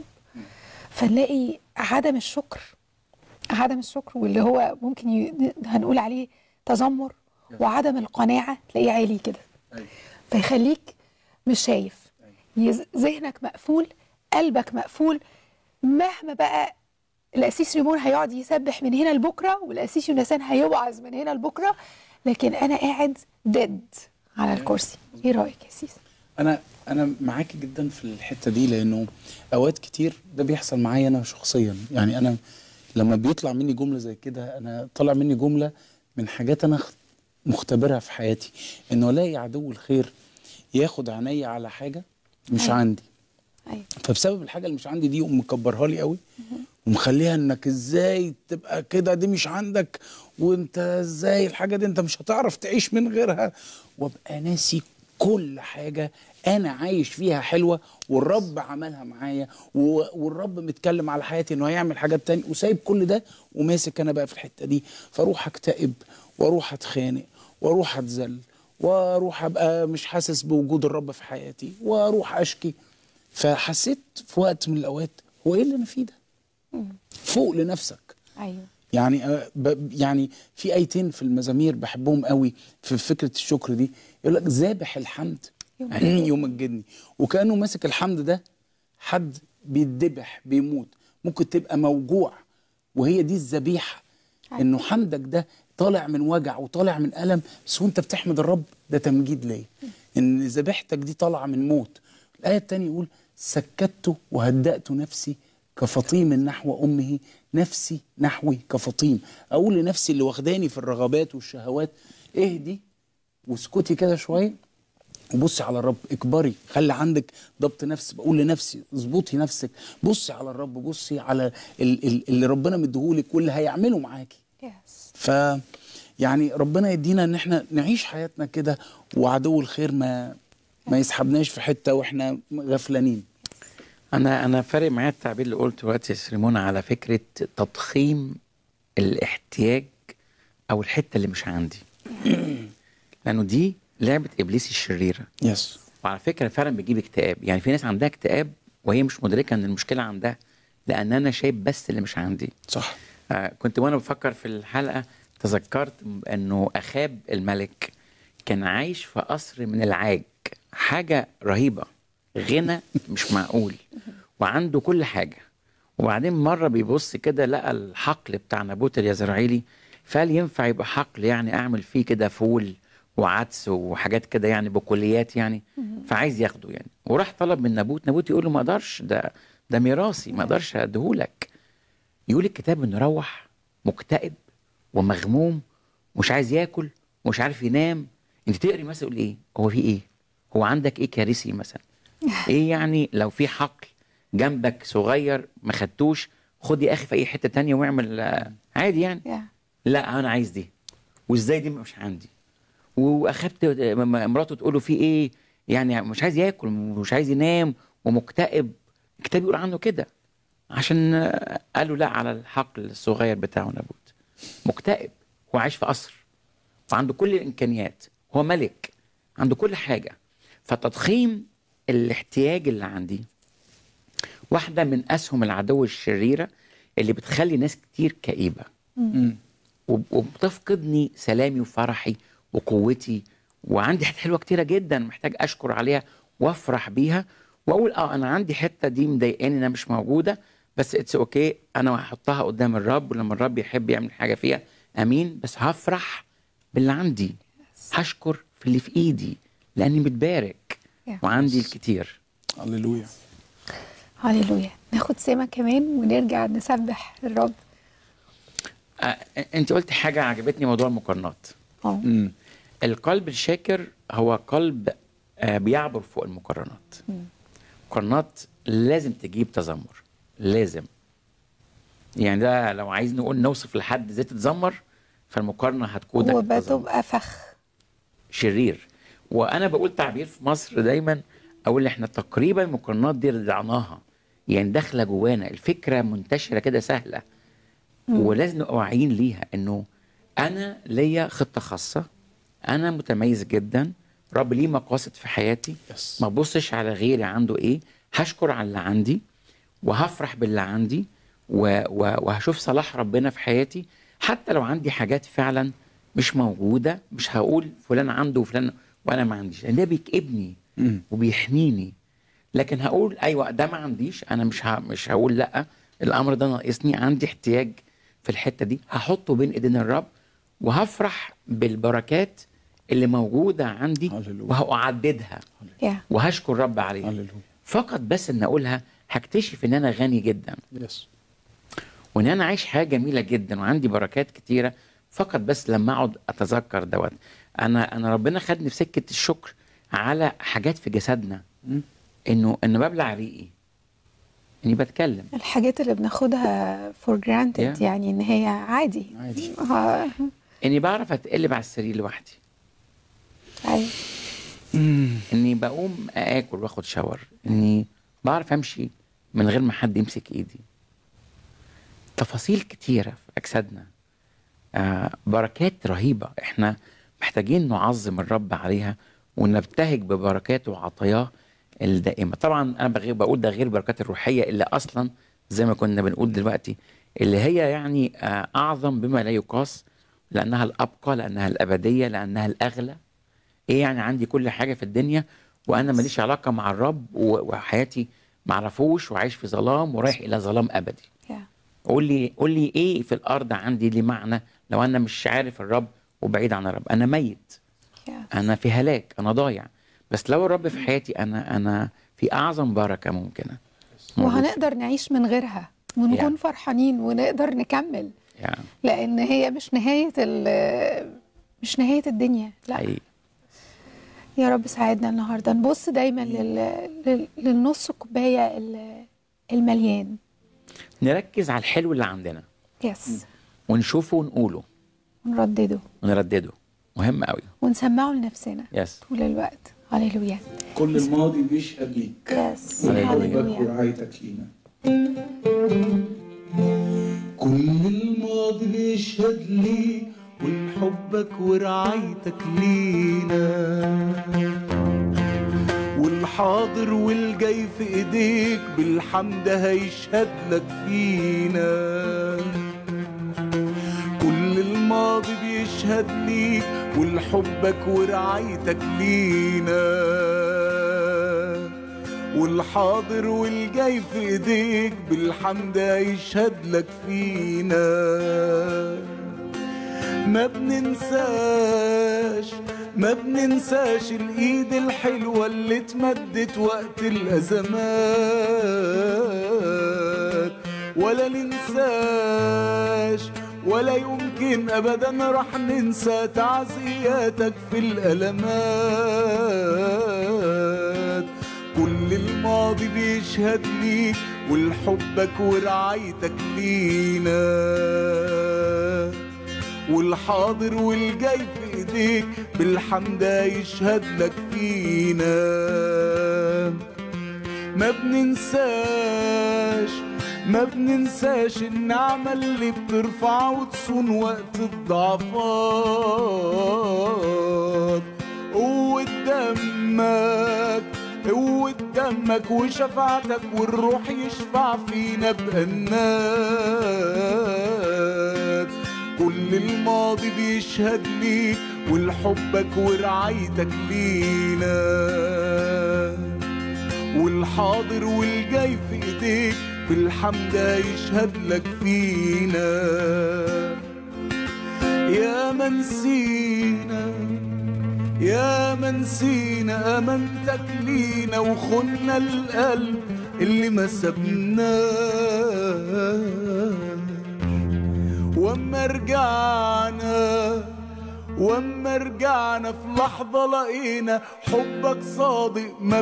B: فنلاقي عدم الشكر عدم الشكر واللي هو ممكن ي... هنقول عليه تذمر وعدم القناعه تلاقيه عالي كده
A: أيوة.
B: فيخليك مش شايف يز- ذهنك مقفول قلبك مقفول مهما بقى الاسيس ريمون هيقعد يسبح من هنا لبكره والاسيس يونسان هيوعظ من هنا لبكره لكن انا قاعد ديد على الكرسي ايه رايك يا سيس
A: انا انا معاكي جدا في الحته دي لانه اوقات كتير ده بيحصل معايا انا شخصيا يعني انا لما بيطلع مني جمله زي كده انا طلع مني جمله من حاجات انا خ- مختبرها في حياتي انه الاقي عدو الخير ياخد عينيا على حاجه مش
B: أيوة.
A: عندي
B: ايوه
A: فبسبب الحاجه اللي مش عندي دي يقوم مكبرها لي قوي ومخليها انك ازاي تبقى كده دي مش عندك وانت ازاي الحاجه دي انت مش هتعرف تعيش من غيرها وابقى ناسي كل حاجه انا عايش فيها حلوه والرب عملها معايا و- والرب متكلم على حياتي انه هيعمل حاجات تانية وسايب كل ده وماسك انا بقى في الحته دي فاروح اكتئب واروح اتخانق واروح اتذل واروح ابقى مش حاسس بوجود الرب في حياتي واروح اشكي فحسيت في وقت من الاوقات هو ايه اللي انا فيه ده فوق لنفسك
B: ايوه
A: يعني آه، ب- يعني في ايتين في المزامير بحبهم قوي في فكره الشكر دي يقول لك ذابح الحمد
B: يمجدني.
A: يمجدني وكانه ماسك الحمد ده حد بيتذبح بيموت ممكن تبقى موجوع وهي دي الذبيحه
B: أيوة.
A: انه حمدك ده طالع من وجع وطالع من الم بس وانت بتحمد الرب ده تمجيد ليا ان ذبيحتك دي طالعه من موت الايه الثانيه يقول سكت وهدأت نفسي كفطيم نحو امه نفسي نحوي كفطيم اقول لنفسي اللي واخداني في الرغبات والشهوات اهدي واسكتي كده شويه وبصي على الرب اكبري خلي عندك ضبط نفس بقول لنفسي اظبطي نفسك بصي على الرب بصي على ال- ال- اللي ربنا مديهولك واللي هيعمله معاكي
B: يس
A: ف يعني ربنا يدينا ان احنا نعيش حياتنا كده وعدو الخير ما ما يسحبناش في حته واحنا غفلانين
C: انا انا فارق معايا التعبير اللي قلته دلوقتي يا سريمون على فكره تضخيم الاحتياج او الحته اللي مش عندي لانه دي لعبه ابليس الشريره
A: يس
C: وعلى فكره فعلا بتجيب اكتئاب يعني في ناس عندها اكتئاب وهي مش مدركه ان المشكله عندها لان انا شايف بس اللي مش عندي
A: صح
C: آه كنت وانا بفكر في الحلقه تذكرت انه اخاب الملك كان عايش في قصر من العاج حاجه رهيبه غنى مش معقول وعنده كل حاجه وبعدين مره بيبص كده لقى الحقل بتاع نابوت اليزرعيلي فقال ينفع يبقى حقل يعني اعمل فيه كده فول وعدس وحاجات كده يعني بقوليات يعني فعايز ياخده يعني وراح طلب من نابوت نابوت يقول له ما اقدرش ده ده ميراثي ما اقدرش اديهولك يقول الكتاب انه روح مكتئب ومغموم ومش عايز ياكل ومش عارف ينام انت تقري مثلا يقول ايه هو في ايه هو عندك ايه كارثي مثلا ايه يعني لو في حقل جنبك صغير ما خدتوش خد يا اخي في اي حته تانية واعمل آه، عادي يعني
B: يا.
C: لا انا عايز دي وازاي دي مش عندي واخدت م- مراته تقول له في ايه يعني مش عايز ياكل ومش عايز ينام ومكتئب الكتاب يقول عنه كده عشان آه، قالوا لا على الحقل الصغير بتاعه نابوت مكتئب هو عايش في قصر وعنده كل الامكانيات هو ملك عنده كل حاجه فتضخيم الاحتياج اللي عندي واحده من اسهم العدو الشريره اللي بتخلي ناس كتير كئيبه وب- وبتفقدني سلامي وفرحي وقوتي وعندي حاجات حلوه كتيره جدا محتاج اشكر عليها وافرح بيها واقول اه انا عندي حته دي مضايقاني انها مش موجوده بس اتس اوكي انا هحطها قدام الرب ولما الرب يحب يعمل حاجه فيها امين بس هفرح باللي عندي هشكر في اللي في ايدي لاني متبارك
B: Yeah.
C: وعندي الكتير
A: هللويا
B: هللويا ناخد سمة كمان ونرجع نسبح الرب
C: آه انت قلت حاجه عجبتني موضوع المقارنات
B: اه
A: امم
C: القلب الشاكر هو قلب آه، بيعبر فوق المقارنات مقارنات لازم تجيب تذمر لازم يعني ده لو عايز نقول نوصف لحد ازاي تتذمر فالمقارنه هتقودك للتذمر.
B: وبتبقى فخ
C: شرير وانا بقول تعبير في مصر دايما اقول احنا تقريبا المقارنات دي رضعناها يعني داخله جوانا الفكره منتشره كده سهله ولازم نبقى واعيين ليها انه انا ليا خطه خاصه انا متميز جدا رب ليه مقاصد في حياتي
A: يس.
C: ما ببصش على غيري عنده ايه هشكر على اللي عندي وهفرح باللي عندي و... و... وهشوف صلاح ربنا في حياتي حتى لو عندي حاجات فعلا مش موجوده مش هقول فلان عنده وفلان وانا ما عنديش لان ده بيكئبني
A: مم.
C: وبيحنيني لكن هقول ايوه ده ما عنديش انا مش ه... مش هقول لا الامر ده ناقصني عندي احتياج في الحته دي هحطه بين ايدين الرب وهفرح بالبركات اللي موجوده عندي
A: هللويا.
C: وهأعددها
B: يا
C: وهشكر الرب عليها
A: هللويا
C: فقط بس ان اقولها هكتشف ان انا غني جدا
A: يس
C: وان انا عايش حياه جميله جدا وعندي بركات كتيره فقط بس لما اقعد اتذكر دوت انا انا ربنا خدني في سكه الشكر على حاجات في جسدنا
A: مم.
C: انه ان ببلع ريقي اني بتكلم
B: الحاجات اللي بناخدها for granted
C: Yeah.
B: يعني ان هي عادي
A: عادي.
B: اه
C: اني بعرف اتقلب على السرير لوحدي
B: ايوه
C: اني بقوم اكل واخد شاور اني بعرف امشي من غير ما حد يمسك ايدي تفاصيل كتيره في اجسادنا آه بركات رهيبه احنا محتاجين نعظم الرب عليها ونبتهج ببركاته وعطاياه الدائمه طبعا انا بغير بقول ده غير البركات الروحيه اللي اصلا زي ما كنا بنقول دلوقتي اللي هي يعني آه اعظم بما لا يقاس لانها الابقى لانها الابديه لانها الاغلى ايه يعني عندي كل حاجه في الدنيا وانا ماليش علاقه مع الرب و- وحياتي معرفوش وعايش في ظلام ورايح الى ظلام ابدي
B: يا
C: قول لي قول لي ايه في الارض عندي ليه معنى لو انا مش عارف الرب وبعيد عن الرب انا ميت
B: يا
C: انا في هلاك انا ضايع بس لو الرب في حياتي انا انا في اعظم بركه ممكنه موجود
B: وهنقدر نعيش من غيرها ونكون
C: يا.
B: فرحانين ونقدر نكمل
C: يعني
B: لان هي مش نهايه ال- مش نهايه الدنيا لا
C: حقيقي
B: يا رب ساعدنا النهارده نبص دايما لل... لل... للنص كوبايه ال- المليان
C: نركز على الحلو اللي عندنا
B: يس
C: ونشوفه ونقوله
B: ونردده
C: ونردده مهم قوي
B: ونسمعه لنفسنا
C: يس
B: طول الوقت هللويا
A: كل الماضي بيشهد ليك
B: يس
C: هللويا.
A: قلبك
B: هللويا
A: ورعايتك لينا كل الماضي بيشهد
D: بيشهد لي ولحبك ورعايتك لينا والحاضر والجاي في ايديك بالحمد هيشهد لك فينا كل الماضي بيشهد ليك ولحبك ورعايتك لينا والحاضر والجاي في ايديك بالحمد هيشهد لك فينا ما بننساش ما بننساش الايد الحلوة اللي اتمدت وقت الازمات ولا ننساش ولا يمكن ابدا راح ننسى تعزياتك في الالمات كل الماضي بيشهد ليك ولحبك ورعايتك لينا والحاضر والجاي في ايديك بالحمد يشهد لك فينا ما بننساش ما بننساش النعمة اللي بترفع وتصون وقت الضعفات قوة دمك قوة دمك وشفاعتك والروح يشفع فينا بأنات كل الماضي بيشهد ليك ولحبك ورعايتك لينا والحاضر والجاي في ايديك بالحمد يشهد لك فينا يا منسينا يا منسينا امانتك لينا وخنا القلب اللي ما سبناش واما رجعنا واما رجعنا في لحظة لقينا حبك صادق ما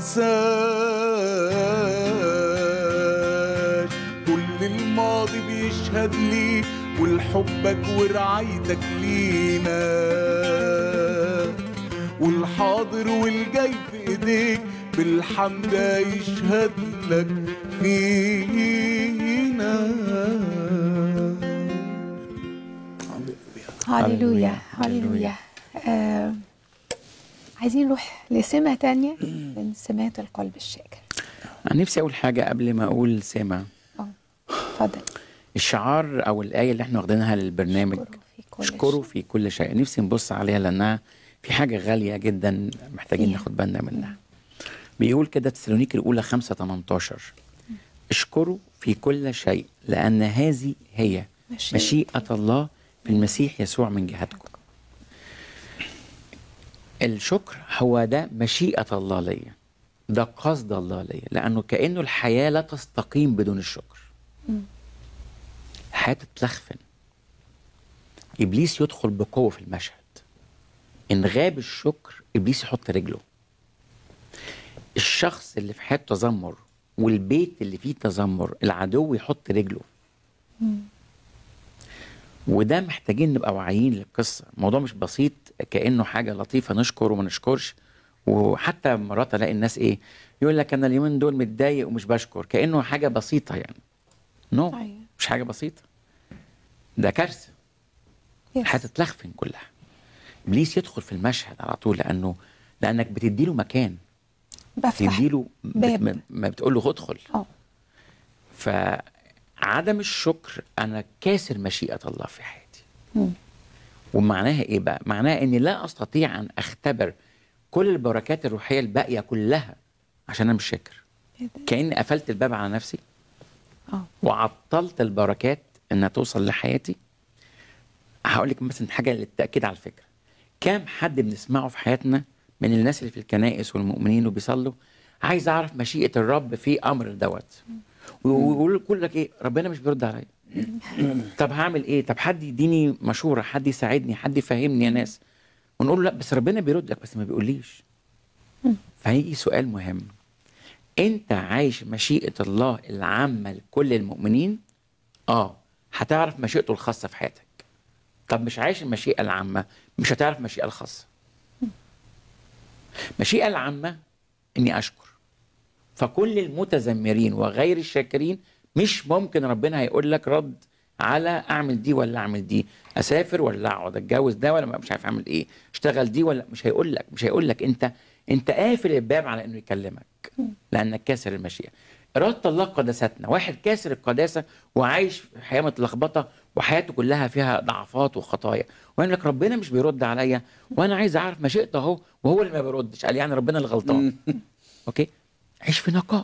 D: بتنساش كل الماضي بيشهد ليك ولحبك ورعايتك لينا والحاضر والجاي في ايديك بالحمد يشهد لك فينا
B: هللويا هللويا آه عايزين نروح لسمة تانية من سمات القلب الشاكر
C: انا نفسي اقول حاجه قبل ما اقول سامع
B: اه اتفضل
C: الشعار او الايه اللي احنا واخدينها للبرنامج
B: اشكره في كل
C: اشكره
B: شيء.
C: في كل شيء نفسي نبص عليها لانها في حاجه غاليه جدا محتاجين
B: فيها.
C: ناخد بالنا منها بيقول كده تسالونيك الاولى 5 18 اشكروا في كل شيء لان هذه هي
B: مشيئة
C: مشيئه الله في المسيح يسوع من جهتكم الشكر هو ده مشيئه الله ليا ده قصد الله ليا لانه كانه الحياه لا تستقيم بدون الشكر الحياه تتلخفن ابليس يدخل بقوه في المشهد ان غاب الشكر ابليس يحط رجله الشخص اللي في حياته تذمر والبيت اللي فيه تذمر العدو يحط رجله وده محتاجين نبقى واعيين للقصه الموضوع مش بسيط كانه حاجه لطيفه نشكر وما نشكرش وحتى مرات الاقي الناس ايه يقول لك انا اليومين دول متضايق ومش بشكر كانه حاجه بسيطه يعني نو no.
B: أيوة.
C: مش حاجه بسيطه ده كارثه
B: يس.
C: هتتلخفن كلها ابليس يدخل في المشهد على طول لانه لانك بتديله مكان
B: بفتح
C: تديله
B: باب.
C: بت... ما بتقول له ادخل
B: اه
C: فعدم الشكر انا كاسر مشيئه الله في حياتي
B: مم.
C: ومعناها ايه بقى معناها اني لا استطيع ان اختبر كل البركات الروحيه الباقيه كلها عشان انا مش شاكر
B: إيه ده؟
C: كاني قفلت الباب على نفسي
B: اه
C: وعطلت البركات انها توصل لحياتي هقول لك مثلا حاجه للتاكيد على الفكره كام حد بنسمعه في حياتنا من الناس اللي في الكنائس والمؤمنين وبيصلوا عايز اعرف مشيئه الرب في امر دوت ويقول يقول لك ايه ربنا مش بيرد عليا طب هعمل ايه طب حد يديني مشوره حد يساعدني حد يفهمني يا ناس ونقول له لا بس ربنا بيرد لك بس ما بيقوليش فهيجي سؤال مهم انت عايش مشيئه الله العامه لكل المؤمنين اه هتعرف مشيئته الخاصه في حياتك طب مش عايش المشيئه العامه مش هتعرف المشيئه الخاصه المشيئه العامه اني اشكر فكل المتذمرين وغير الشاكرين مش ممكن ربنا هيقول لك رد على اعمل دي ولا اعمل دي اسافر ولا اقعد اتجوز ده ولا مش عارف اعمل ايه اشتغل دي ولا مش هيقول لك مش هيقول لك انت انت قافل الباب على انه يكلمك لانك كاسر المشيئه اراده الله قداستنا واحد كاسر القداسه وعايش في حياه متلخبطه وحياته كلها فيها ضعفات وخطايا ويقول لك ربنا مش بيرد عليا وانا عايز اعرف مشيئته اهو وهو اللي ما بيردش قال يعني ربنا اللي غلطان اوكي عيش في نقاء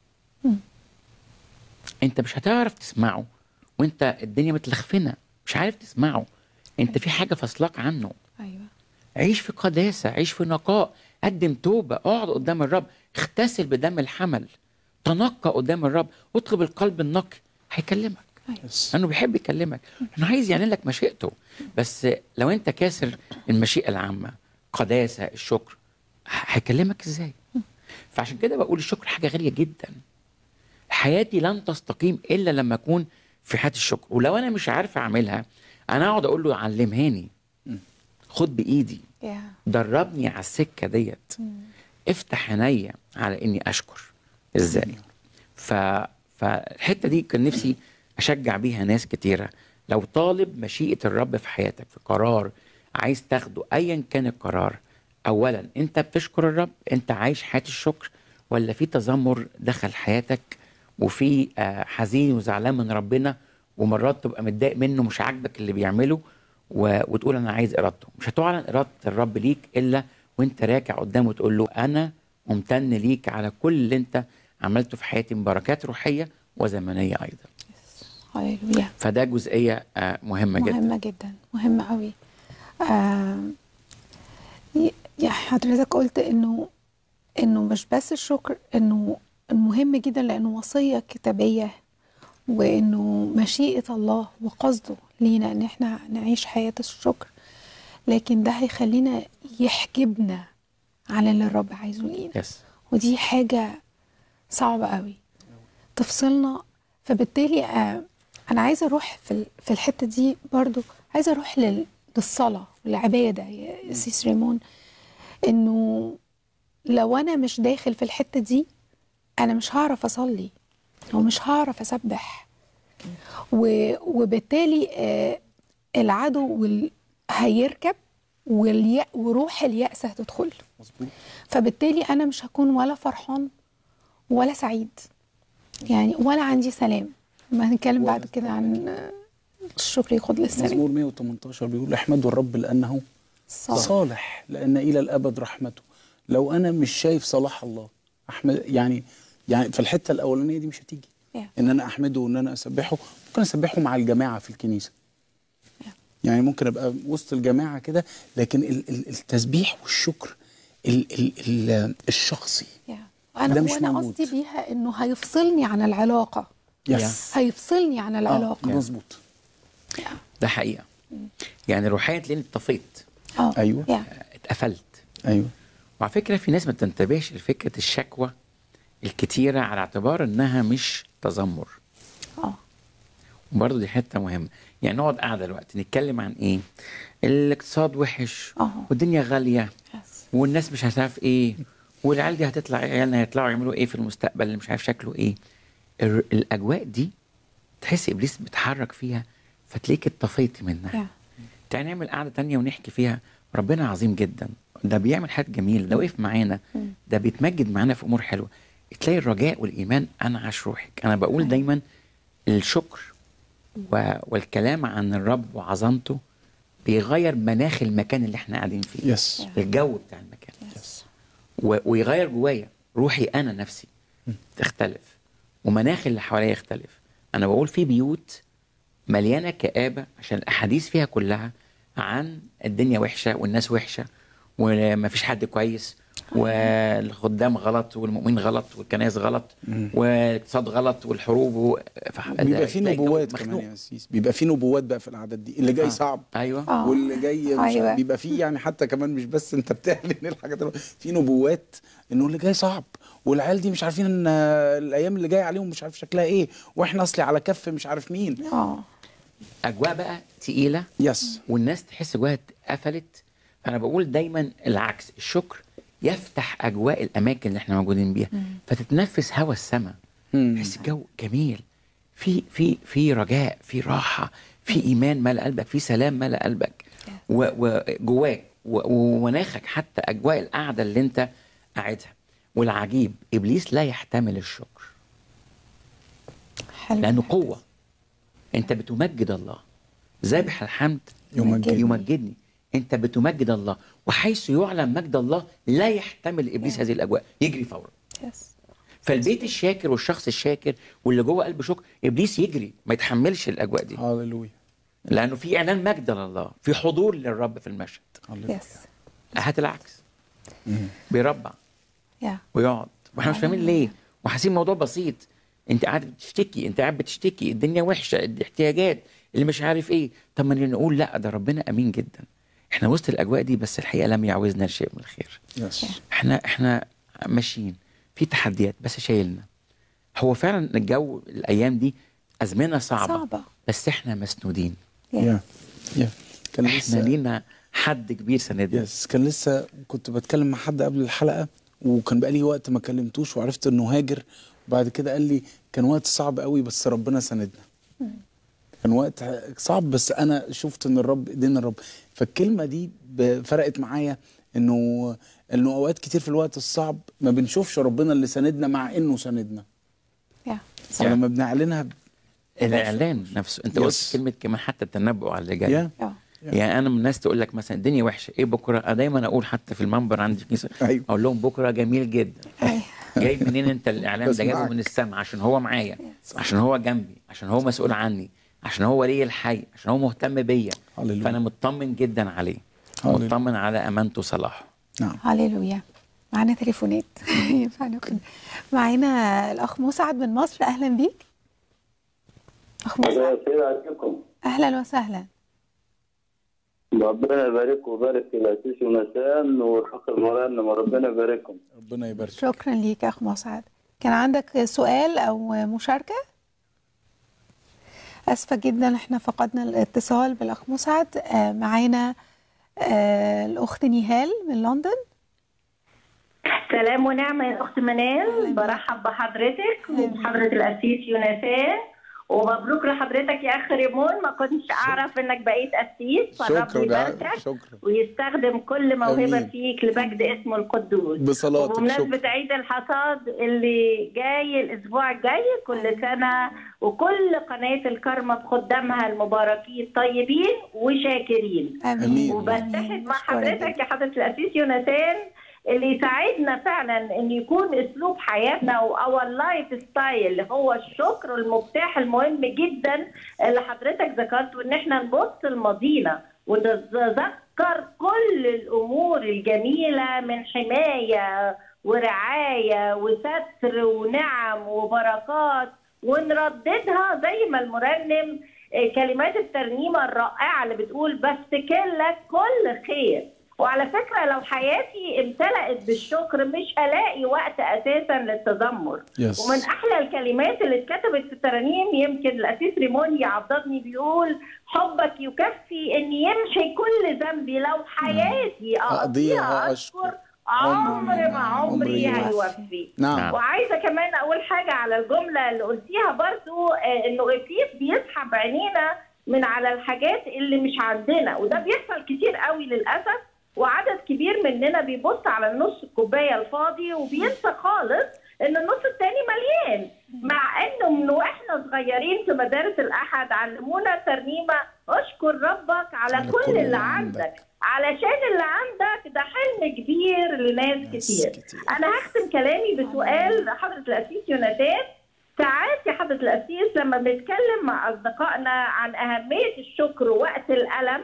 C: انت مش هتعرف تسمعه وانت الدنيا متلخفنه مش عارف تسمعه انت في حاجه فصلك عنه
B: ايوه
C: عيش في قداسه عيش في نقاء قدم توبه اقعد قدام الرب اغتسل بدم الحمل تنقى قدام الرب اطلب القلب النقي هيكلمك
A: يس.
C: لانه بيحب يكلمك انه عايز يعلن لك مشيئته بس لو انت كاسر المشيئه العامه قداسه الشكر ه- هيكلمك ازاي فعشان كده بقول الشكر حاجه غاليه جدا حياتي لن تستقيم الا لما اكون في حياه الشكر ولو انا مش عارف اعملها انا اقعد اقول له علمهاني خد بايدي
B: يا
C: دربني على السكه ديت افتح عينيا على اني اشكر ازاي ف فالحته دي كان نفسي اشجع بيها ناس كتيره لو طالب مشيئه الرب في حياتك في قرار عايز تاخده ايا كان القرار اولا انت بتشكر الرب انت عايش حياه الشكر ولا في تذمر دخل حياتك وفي آه، حزين وزعلان من ربنا ومرات تبقى متضايق منه مش عاجبك اللي بيعمله و... وتقول انا عايز ارادته مش هتعلن اراده الرب ليك الا وانت راكع قدامه وتقول له انا ممتن ليك على كل اللي انت عملته في حياتي من بركات روحيه وزمنيه ايضا
B: هللويا
C: فده جزئيه آه، مهمه جدا
B: مهمة جدا مهمة قوي آه ي- يا حضرتك قلت انه انه مش بس الشكر انه مهم جدا لانه وصية كتابية وانه مشيئة الله وقصده لينا ان احنا نعيش حياة الشكر لكن ده هيخلينا يحجبنا على اللي الرب عايزه لينا
C: يس
B: ودي حاجة صعبة قوي تفصلنا فبالتالي آه، أنا عايزة أروح في ال- في الحتة دي برضو عايزة أروح لل- للصلاة والعبادة يا سيس ريمون إنه لو أنا مش داخل في الحتة دي أنا مش هعرف أصلي ومش هعرف أسبح و- وبالتالي آه، العدو وال- هيركب واليأ وروح اليأس هتدخل
A: مظبوط
B: فبالتالي انا مش هكون ولا فرحان ولا سعيد يعني ولا عندي سلام ما هنتكلم بعد كده عن آه، الشكر ياخد للسلام
A: مزمور 118 بيقول احمدوا الرب لانه
B: صح
A: صالح لان الى الابد رحمته لو انا مش شايف صلاح الله احمد يعني يعني في الحته الاولانيه دي مش هتيجي
B: Yeah.
A: ان انا احمده وان انا اسبحه ممكن اسبحه مع الجماعه في الكنيسه يعني ممكن ابقى وسط الجماعه كده لكن ال- ال- التسبيح والشكر ال ال ال الشخصي
B: يا. انا
A: ده مش
B: وانا
A: موجود.
B: قصدي بيها انه هيفصلني عن العلاقه
A: يس
B: هيفصلني عن
A: آه
B: العلاقه
A: مظبوط
C: ده حقيقه يعني روحيا تلاقيني اتطفيت
B: اه
A: أيوة.
B: يا.
C: آه، اتقفلت
A: ايوه
C: وعلى فكره في ناس ما تنتبهش لفكره الشكوى الكتيره على اعتبار انها مش تذمر
B: اه
C: وبرضه دي حته مهمه يعني نقعد قاعده دلوقتي نتكلم عن ايه الاقتصاد وحش
B: اه.
C: والدنيا غاليه
B: يس.
C: والناس مش هتعرف ايه والعيال دي هتطلع عيالنا هيطلعوا يعملوا ايه في المستقبل اللي مش عارف شكله ايه ال- الاجواء دي تحس ابليس بيتحرك فيها فتلاقيك اتطفيتي منها
B: يا.
C: تعالى نعمل قعده تانية ونحكي فيها ربنا عظيم جدا ده بيعمل حاجات جميله ده وقف معانا ده بيتمجد معانا في امور حلوه تلاقي الرجاء والايمان انعش روحك انا بقول دايما الشكر و... والكلام عن الرب وعظمته بيغير مناخ المكان اللي احنا قاعدين فيه
A: يس
C: الجو بتاع المكان و... ويغير جوايا روحي انا نفسي تختلف ومناخ اللي حواليا يختلف انا بقول في بيوت مليانه كآبه عشان الاحاديث فيها كلها عن الدنيا وحشه والناس وحشه ومفيش حد كويس والخدام غلط والمؤمنين غلط والكنائس غلط والاقتصاد غلط والحروب و... فح-
A: بيبقى في
C: تلاقي جو
A: نبوات
C: مخنوق.
A: كمان يا سيس بيبقى في نبوات بقى في العدد دي اللي جاي
C: آه.
A: صعب
C: ايوه
B: آه.
A: واللي جاي مش
B: أيوة.
A: بيبقى فيه يعني حتى كمان مش بس انت بتعلن الحاجات اللي- في نبوات انه اللي جاي صعب والعيال دي مش عارفين ان الايام اللي جايه عليهم مش عارف شكلها ايه واحنا اصلي على كف مش عارف مين
B: اه
C: اجواء بقى تقيله
A: يس
C: والناس تحس جواها اتقفلت فانا بقول دايما العكس الشكر يفتح اجواء الاماكن اللي احنا موجودين بيها فتتنفس هوا السماء
A: مم.
C: تحس الجو جميل في في في رجاء في راحه في ايمان ملا قلبك في سلام ملا قلبك و- وجواك و- ومناخك حتى اجواء القعده اللي انت قاعدها والعجيب ابليس لا يحتمل الشكر
B: حلو
C: لانه قوه انت بتمجد الله ذابح الحمد
A: يمجدني.
C: يمجدني انت بتمجد الله وحيث يعلم مجد الله لا يحتمل ابليس هذه الاجواء يجري فورا
B: يس
C: فالبيت الشاكر والشخص الشاكر واللي جوه قلب شكر ابليس يجري ما يتحملش الاجواء دي
A: هللويا
C: لانه في اعلان مجد لله في حضور للرب في المشهد
A: هللويا
B: يس
C: هات العكس بيربع
B: يا
C: ويقعد واحنا مش فاهمين ليه وحاسين الموضوع بسيط انت قاعد بتشتكي انت قاعد بتشتكي الدنيا وحشه الاحتياجات اللي مش عارف ايه طب ما نقول لا ده ربنا امين جدا احنا وسط الاجواء دي بس الحقيقه لم يعوزنا لشيء من الخير
A: يس
C: احنا احنا ماشيين في تحديات بس شايلنا هو فعلا الجو الايام دي ازمنه صعبه,
B: صعبة.
C: بس احنا مسنودين
A: يا يا كان
C: احنا
A: لسه
C: لينا حد كبير سندنا
A: يس كان لسه كنت بتكلم مع حد قبل الحلقه وكان بقالي وقت ما كلمتوش وعرفت انه هاجر وبعد كده قال لي كان وقت صعب قوي بس ربنا ساندنا كان وقت صعب بس انا شفت ان الرب ايدين الرب فالكلمه دي ب- فرقت معايا انه انه اوقات كتير في الوقت الصعب ما بنشوفش ربنا اللي ساندنا مع انه ساندنا
B: يا
A: فلما بنعلنها ب-
C: الاعلان نفسه انت قلت
A: يس.
C: كلمه كمان حتى التنبؤ على اللي جاي
A: يا
B: يا
C: يعني انا من الناس تقول لك مثلا الدنيا وحشه ايه بكره أنا دايما اقول حتى في المنبر عندي في الكنيسه
A: أيوة.
C: اقول لهم بكره جميل جدا
B: أيوة.
C: جاي منين انت الاعلان
A: بس
C: ده جايبه
A: معاك.
C: من السماء عشان هو معايا عشان هو جنبي عشان هو مسؤول عني عشان هو ولي الحي عشان هو مهتم بيا
A: هللويا.
C: فانا مطمن جدا عليه
A: هللويا.
C: مطمن على امانته وصلاحه
A: نعم
B: هللويا معانا تليفونات ينفع ناخد معانا الاخ مسعد من مصر اهلا بيك اخ مسعد
E: خير عليكم
B: اهلا وسهلا
E: ربنا يبارك ويبارك في الاسيس ونسان والحق المرنم ربنا يبارككم
A: ربنا يبارك
B: شكرا ليك يا اخ مسعد كان عندك سؤال او مشاركه اسفه جدا احنا فقدنا الاتصال بالاخ مسعد آه، معانا آه، الاخت نيهال من لندن
F: سلام ونعمة يا أخت منال برحب بحضرتك وبحضرة الأسيس يوناثان ومبروك لحضرتك يا أخ ريمون ما كنتش أعرف إنك بقيت أسيس فالرب
A: شكرا
F: يباركك
A: شكرا
F: ويستخدم كل موهبة
A: آمين.
F: فيك لمجد اسمه القدوس
A: بصلاتك
F: وبمناسبة
A: شكرا
F: عيد الحصاد اللي جاي الأسبوع الجاي كل سنة وكل قناة الكرمة بخدامها المباركين طيبين وشاكرين
A: آمين.
F: وبتحد مع
B: أشكرك
F: حضرتك
B: جداً.
F: يا حضرة الأسيس يوناثان اللي يساعدنا فعلا ان يكون اسلوب حياتنا او اللايف ستايل اللي هو الشكر المفتاح المهم جدا اللي حضرتك ذكرته ان احنا نبص لماضينا ونتذكر كل الامور الجميله من حمايه ورعايه وستر ونعم وبركات ونرددها زي ما المرنم آه، كلمات الترنيمه الرائعه اللي بتقول بفتكر لك كل خير وعلى فكره لو حياتي امتلأت بالشكر مش هلاقي وقت اساسا للتذمر
A: يس.
F: ومن احلى الكلمات اللي اتكتبت في الترانيم يمكن الاسيس ريمون يعضدني بيقول حبك يكفي ان يمحي كل ذنبي لو حياتي
A: أقضيها
F: اقضيها
A: أشكر.
F: اشكر عمر ما عمري
A: عمري
F: هيوفي
A: نعم
C: نعم.
F: وعايزه كمان اقول حاجه على الجمله اللي قلتيها برضو آه، انه ابليس بيسحب عينينا من على الحاجات اللي مش عندنا وده بيحصل كتير قوي للاسف وعدد كبير مننا بيبص على النص الكوبايه الفاضي وبينسى خالص ان النص التاني مليان مع انه من واحنا صغيرين في مدارس الاحد علمونا ترنيمه اشكر ربك على,
A: على
F: كل اللي عندك علشان اللي عندك ده حلم كبير لناس
A: ناس
F: كتير
A: كتير.
F: انا هختم كلامي بسؤال حضره الاسيس يوناتان ساعات يا حضره الاسيس لما بنتكلم مع اصدقائنا عن اهميه الشكر وقت الالم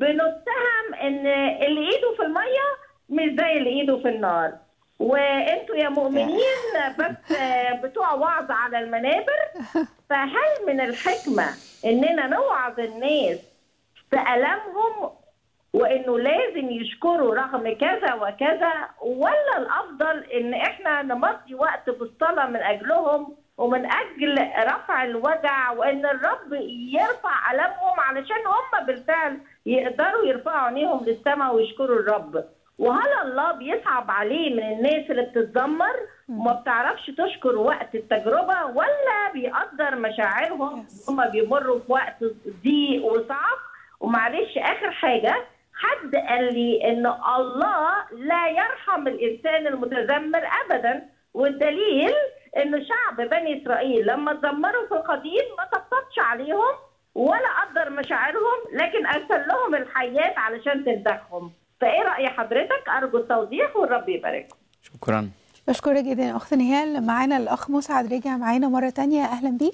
F: بنتهم ان اللي ايده في الميه مش زي اللي ايده في النار وانتوا يا مؤمنين بس بتوع وعظ على المنابر فهل من الحكمه اننا نوعظ الناس في المهم وانه لازم يشكروا رغم كذا وكذا ولا الافضل ان احنا نمضي وقت في الصلاه من اجلهم ومن اجل رفع الوجع وان الرب يرفع المهم علشان هم بالفعل يقدروا يرفعوا عينيهم للسماء ويشكروا الرب وهل الله بيصعب عليه من الناس اللي بتتذمر وما بتعرفش تشكر وقت التجربه ولا بيقدر مشاعرهم
B: Yes.
F: هم بيمروا في وقت ضيق وصعب ومعلش اخر حاجه حد قال لي ان الله لا يرحم الانسان المتذمر ابدا والدليل ان شعب بني اسرائيل لما اتذمروا في القديم ما طبطبش عليهم ولا قدر مشاعرهم لكن ارسل لهم الحيات علشان تنتخهم فايه راي حضرتك ارجو التوضيح والرب يبارككم
C: شكرا
B: بشكرك جدا يا اخت نهال معانا الاخ مسعد رجع معانا مره تانية اهلا بيك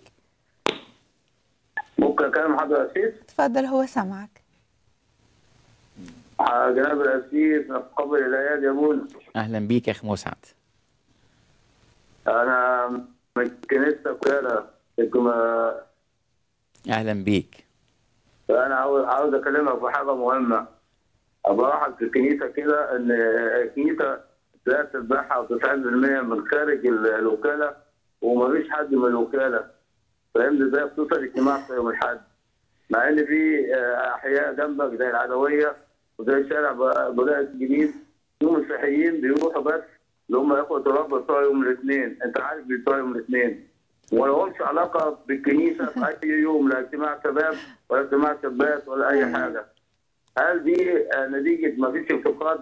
E: ممكن اكلم حضرتك الاسيس
B: اتفضل هو سامعك
E: آه، جناب الاسيس قبل الايات يا ابونا
C: اهلا بيك يا اخ مسعد
E: انا من كنيسه وكاله الجمعة-
C: اهلا بيك
E: فانا عاوز عاوز اكلمك في حاجه مهمه بلاحظ في الكنيسه كده ان الكنيسه لا تتبعها 90% من خارج ال- الوكاله ومفيش حد من الوكاله فاهمني ازاي خصوصا اجتماع في يوم الاحد مع ان في آه، احياء جنبك زي العدويه وزي شارع ب- بلاد الجديد في مسيحيين بيروحوا بس اللي هم ياخدوا تراب بتوع يوم الاثنين انت عارف بتوع يوم الاثنين وما لهمش علاقه بالكنيسه في اي يوم لا اجتماع شباب ولا اجتماع شابات ولا اي حاجه هل دي آه، نتيجه ما فيش افتقاد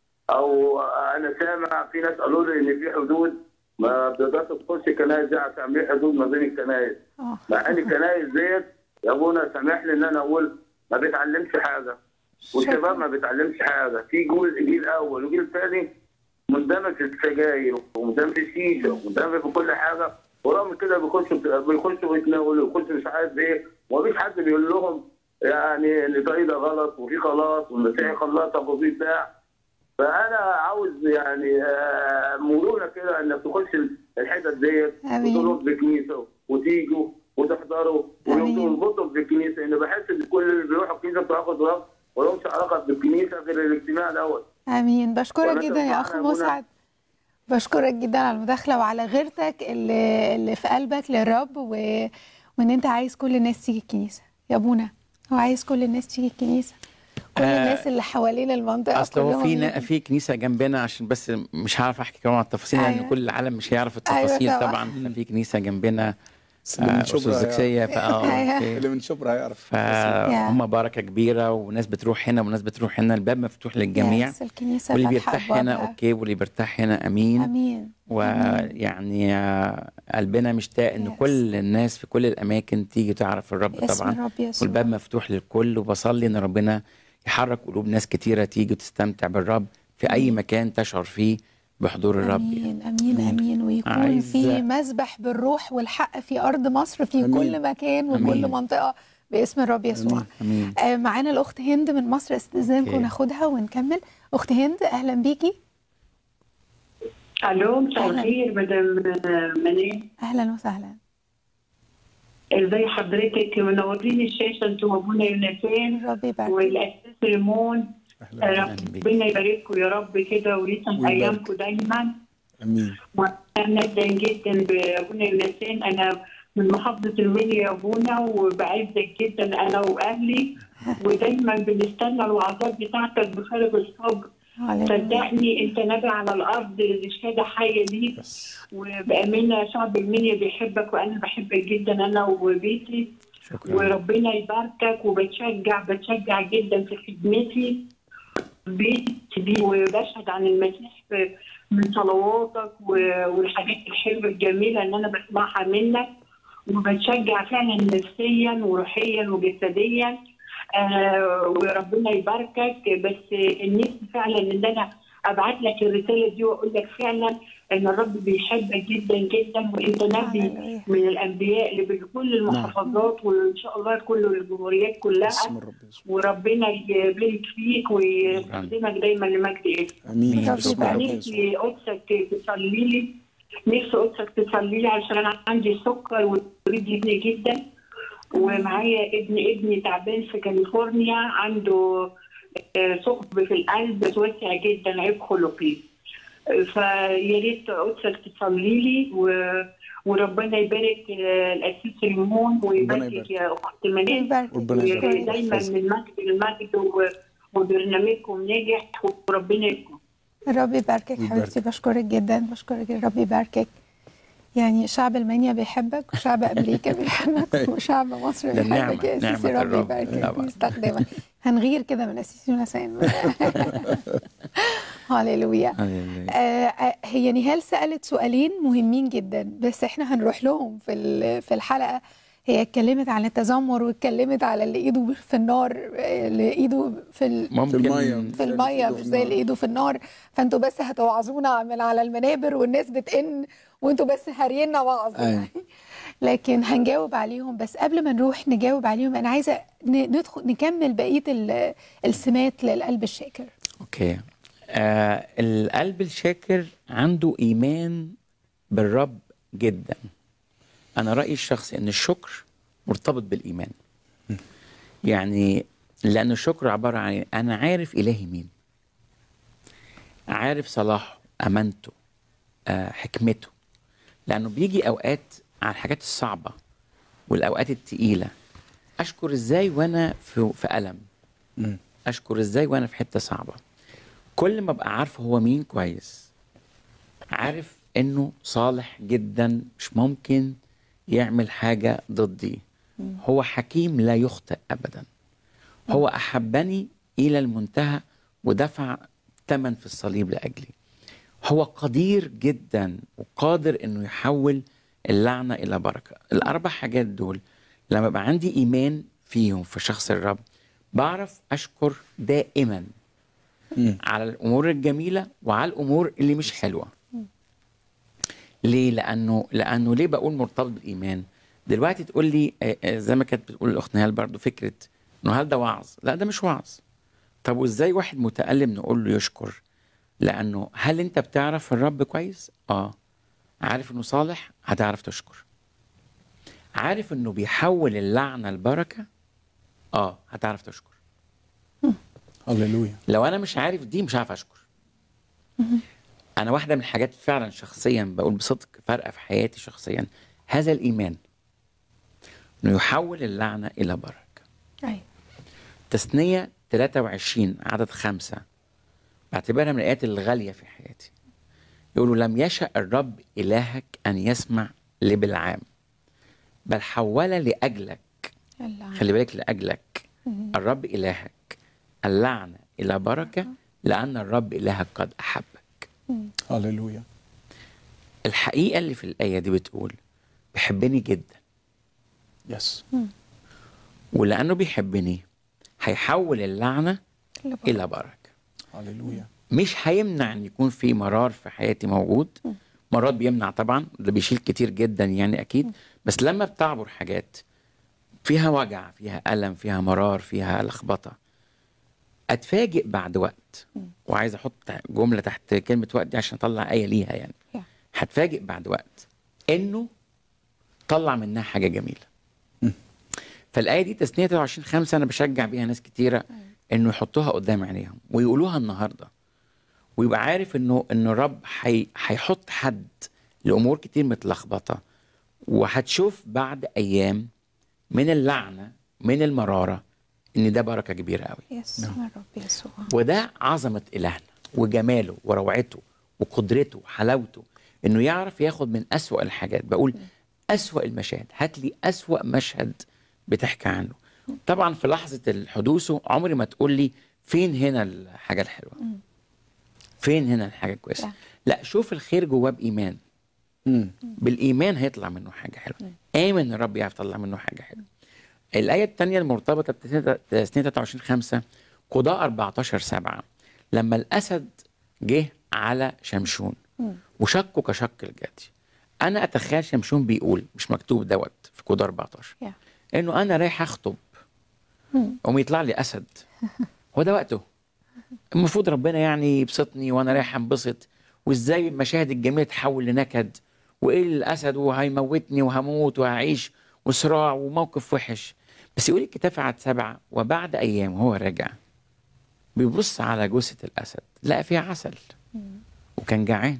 E: او آه، انا سامع في ناس قالوا لي ان في حدود ما بتقدرش تخش كنايس دي عشان تعمل حدود ما بين الكنايس
B: اه
E: مع ان الكنايس ديت يا ابونا سامحني ان انا اقول ما بيتعلمش حاجه والشباب ما بيتعلمش حاجه في جيل جيل اول وجيل ثاني مندمج في السجاير ومندمج في الشيشه ومندمج في كل حاجه ورغم كده بيخشوا بيخشوا يتناولوا ويخشوا مش عارف ايه ومفيش حد بيقول لهم يعني ان الطريق ده غلط وفي خلاص والمسيحي خلاصك وفي بتاع فانا عاوز يعني آه، مرونه كده انك تخش الحتت ديت
B: آمين.
E: وتروح بكنيسه وتيجوا وتحضروا
B: آمين.
E: وتربطوا بالكنيسه ان بحس ان كل اللي بيروحوا الكنيسه بتاخد وقت ولهمش علاقه بالكنيسه غير الاجتماع دوت
B: امين بشكرك
E: ولا
B: جدا يا
E: تنفعنا
B: اخ
E: يا منى.
B: مسعد بشكرك جدا على المداخله وعلى غيرتك اللي, اللي في قلبك للرب و... وان انت عايز كل الناس تيجي الكنيسه يا ابونا هو عايز كل الناس تيجي الكنيسه كل
C: آه،
B: الناس اللي حوالين المنطقه
C: اصل هو
B: كلهم
C: في
B: يجوا.
C: نا- في كنيسه جنبنا عشان بس مش هعرف احكي كمان عن التفاصيل لان
B: أيوة.
C: كل العالم مش هيعرف التفاصيل
B: أيوة طبعا.
C: طبعا ففي كنيسه جنبنا
A: بس اللي من شبرا هيعرف.
C: ارثوذكسيه فاه
B: أيوة.
C: أوكي.
A: اللي من شبرا هيعرف
C: فهم بركه كبيره وناس بتروح هنا وناس بتروح هنا الباب مفتوح للجميع
B: يس، الكنيسه
C: واللي
B: فاتحة
C: بيرتاح هنا
B: أبوابها.
C: اوكي واللي بيرتاح هنا امين
B: امين
C: ويعني آه، قلبنا مشتاق ان
B: Yes.
C: كل الناس في كل الاماكن تيجي تعرف الرب
B: باسم
C: طبعا
B: الرب يسوع
C: والباب مفتوح للكل وبصلي ان ربنا يحرك قلوب ناس كتيره تيجي وتستمتع بالرب في اي مكان تشعر فيه بحضور الرب
B: امين امين امين ويكون
C: عايز-
B: في مسبح بالروح والحق في ارض مصر في
A: أمين.
B: كل مكان وكل
C: أمين.
B: منطقه باسم الرب يسوع
C: امين
B: آه، معانا الاخت هند من مصر استاذنكم
C: أوكي.
B: ناخدها ونكمل اخت هند اهلا بيكي
G: الو مساء
B: أهلاً.
G: الخير مدام منى
B: اهلا وسهلا
G: ازي حضرتك منورين الشاشه انتوا وابونا يوناتان
B: الرب يبارك
G: والاساس ريمون
A: اهلا
C: بيك.
G: ربنا يبارككم يا رب كده ويسعد
A: ويبارك.
G: ايامكم دايما
A: امين
G: وانا جدا جدا بابونا يوناتان انا من محافظه المنيا يا ابونا وبعزك جدا انا واهلي ودايما بنستنى الوعظات بتاعتك بفارغ الصبر
B: هللويا.
G: صدقني انت نبي على الارض شهاده حيه ليك
A: بس
G: وبامانه شعب المنيا بيحبك وانا بحبك جدا انا وبيتي
C: شكرا
G: وربنا يباركك وبتشجع بتشجع جدا في خدمتي بيتي دي وبشهد عن المسيح في- من صلواتك و- والحاجات الحلوه الجميله اللي انا بسمعها منك وبتشجع فعلا نفسيا وروحيا وجسديا آه وربنا يباركك بس النفس فعلا ان انا ابعت لك الرساله دي واقول لك فعلا ان الرب بيحبك جدا جدا وانت نبي
B: هللويا.
G: من الانبياء اللي بكل المحافظات وان شاء الله كل الجمهوريات كلها
A: باسم الرب يسوع
G: وربنا يبارك فيك ويستخدمك دايما لمجد اسمه
A: امين
B: رب
A: باسم الرب
B: يبارك.
A: يسوع
G: نفسي قدسك تصلي لي نفسي قدسك تصلي لي عشان انا عندي سكر واريد ابني جدا ومعايا ابن ابني تعبان في كاليفورنيا عنده آه، ثقب في القلب متوسع جدا عيب خلقي آه، فيا ريت قدسك تصلي لي و... وربنا يبارك آه، الاسيس ريمون ويبارك
A: يبارك.
G: يا اخت منال
B: يبارك
A: ربنا يبارك.
G: دايما من مجد لمجد و- وبرنامجكم ناجح وربنا يكون
B: الرب يباركك
A: ويبارك.
B: حبيبتي بشكرك جدا بشكرك الرب يباركك يعني شعب المانيا بيحبك وشعب امريكا بيحبك وشعب مصر
C: ده
B: بيحبك يا
C: نعمة-
B: سيسي
C: نعمة
B: رب
C: الرب.
B: يباركك
C: طبعا.
B: ويستخدمك هنغير كده من اسيس يونسان هللويا
C: هللويا.
B: آه، آه، هي نهال سألت سؤالين مهمين جدا بس احنا هنروح لهم في ال- في الحلقة هي اتكلمت عن التذمر واتكلمت على اللي ايده في النار آه، اللي ايده في ال...
C: ممكن
A: في المية.
B: في الميه مش زي اللي ايده في النار فانتوا بس هتوعظونا من على المنابر والناس بتئن وانتوا بس هارينا وعظ
A: أيوة.
B: يعني لكن هنجاوب عليهم بس قبل ما نروح نجاوب عليهم انا عايزه ن- ندخل نكمل بقيه ال- السمات للقلب الشاكر
C: اوكي آه القلب الشاكر عنده ايمان بالرب جدا انا رايي الشخصي ان الشكر مرتبط بالايمان يعني لان الشكر عباره عن إيه؟ انا عارف الهي مين عارف صلاحه امانته آه حكمته لانه بيجي اوقات على الحاجات الصعبه والاوقات التقيله اشكر ازاي وانا في, في الم اشكر ازاي وانا في حته صعبه كل ما ابقى عارف هو مين كويس عارف انه صالح جدا مش ممكن يعمل حاجه ضدي هو حكيم لا يخطئ ابدا هو احبني الى المنتهى ودفع ثمن في الصليب لاجلي هو قدير جدا وقادر انه يحول اللعنه الى بركه الاربع حاجات دول لما يبقى عندي ايمان فيهم في شخص الرب بعرف اشكر دائما على الامور الجميله وعلى الامور اللي مش حلوه ليه لانه لانه ليه بقول مرتبط بالايمان دلوقتي تقول لي آه، آه، زي ما كانت بتقول الاخت نهال برضو فكره انه هل ده وعظ لا ده مش وعظ طب وازاي واحد متالم نقول له يشكر لانه هل انت بتعرف الرب كويس اه عارف انه صالح هتعرف تشكر عارف انه بيحول اللعنه لبركه اه هتعرف تشكر
A: هللويا
C: لو انا مش عارف دي مش عارف اشكر انا واحده من الحاجات فعلا شخصيا بقول بصدق فارقه في حياتي شخصيا هذا الايمان انه يحول اللعنه الى بركه
B: ايوه
C: تثنيه 23 عدد خمسة بعتبرها من الايات الغاليه في حياتي يقولوا لم يشأ الرب الهك ان يسمع لبلعام بل حول لاجلك
B: اللعنة.
C: خلي بالك لاجلك الرب الهك اللعنه الى بركه لان الرب الهك قد احبك
A: هللويا
C: الحقيقه اللي في الايه دي بتقول بيحبني جدا
A: يس
C: ولانه بيحبني هيحول اللعنه
B: اللي بره.
C: الى بركه
A: هللويا
C: مش هيمنع ان يكون في مرار في حياتي موجود مرات بيمنع طبعا ده بيشيل كتير جدا يعني اكيد بس لما بتعبر حاجات فيها وجع فيها الم فيها مرار فيها لخبطه اتفاجئ بعد وقت وعايز احط جمله تحت كلمه وقت دي عشان اطلع ايه ليها يعني
B: Yeah.
C: هتفاجئ بعد وقت انه طلع منها حاجه جميله فالايه دي تثنيه 23 5 انا بشجع بيها ناس كتيره انه يحطوها قدام عينيهم ويقولوها النهارده ويبقى عارف انه انه الرب حي- هيحط حد لامور كتير متلخبطه وهتشوف بعد ايام من اللعنه من المراره ان ده بركه كبيره قوي
B: يسوع الرب يسوع
C: وده عظمه الهنا وجماله وروعته وقدرته وحلاوته انه يعرف ياخد من اسوأ الحاجات بقول اسوأ المشاهد هات لي اسوأ مشهد بتحكي عنه طبعا في لحظه الحدوث عمري ما تقول لي فين هنا الحاجه الحلوه فين هنا الحاجه الكويسه
B: لا.
C: لا شوف الخير جواه بايمان
A: مم.
C: بالايمان هيطلع منه حاجه حلوه امن ان الرب يعرف يطلع منه حاجه حلوه الايه الثانيه المرتبطه بتسنيه 23 5 قضاء 14 7 لما الاسد جه على شمشون وشكه كشك الجدي انا اتخيل شمشون بيقول مش مكتوب دوت في قضاء 14
B: Yeah.
C: انه انا رايح اخطب قوم يطلع لي اسد هو ده وقته المفروض ربنا يعني يبسطني وانا رايح انبسط وازاي المشاهد الجميله تحول لنكد وايه الاسد وهيموتني وهموت وهعيش وصراع وموقف وحش بس يقول الكتاب في عدد سبعه وبعد ايام وهو راجع بيبص على جثه الاسد لقى فيها عسل وكان جعان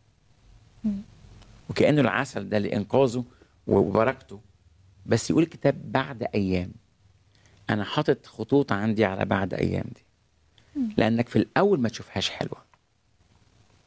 C: وكانه العسل ده لانقاذه وبركته بس يقول الكتاب بعد ايام انا حاطط خطوط عندي على بعد ايام دي لانك في الاول ما تشوفهاش حلوه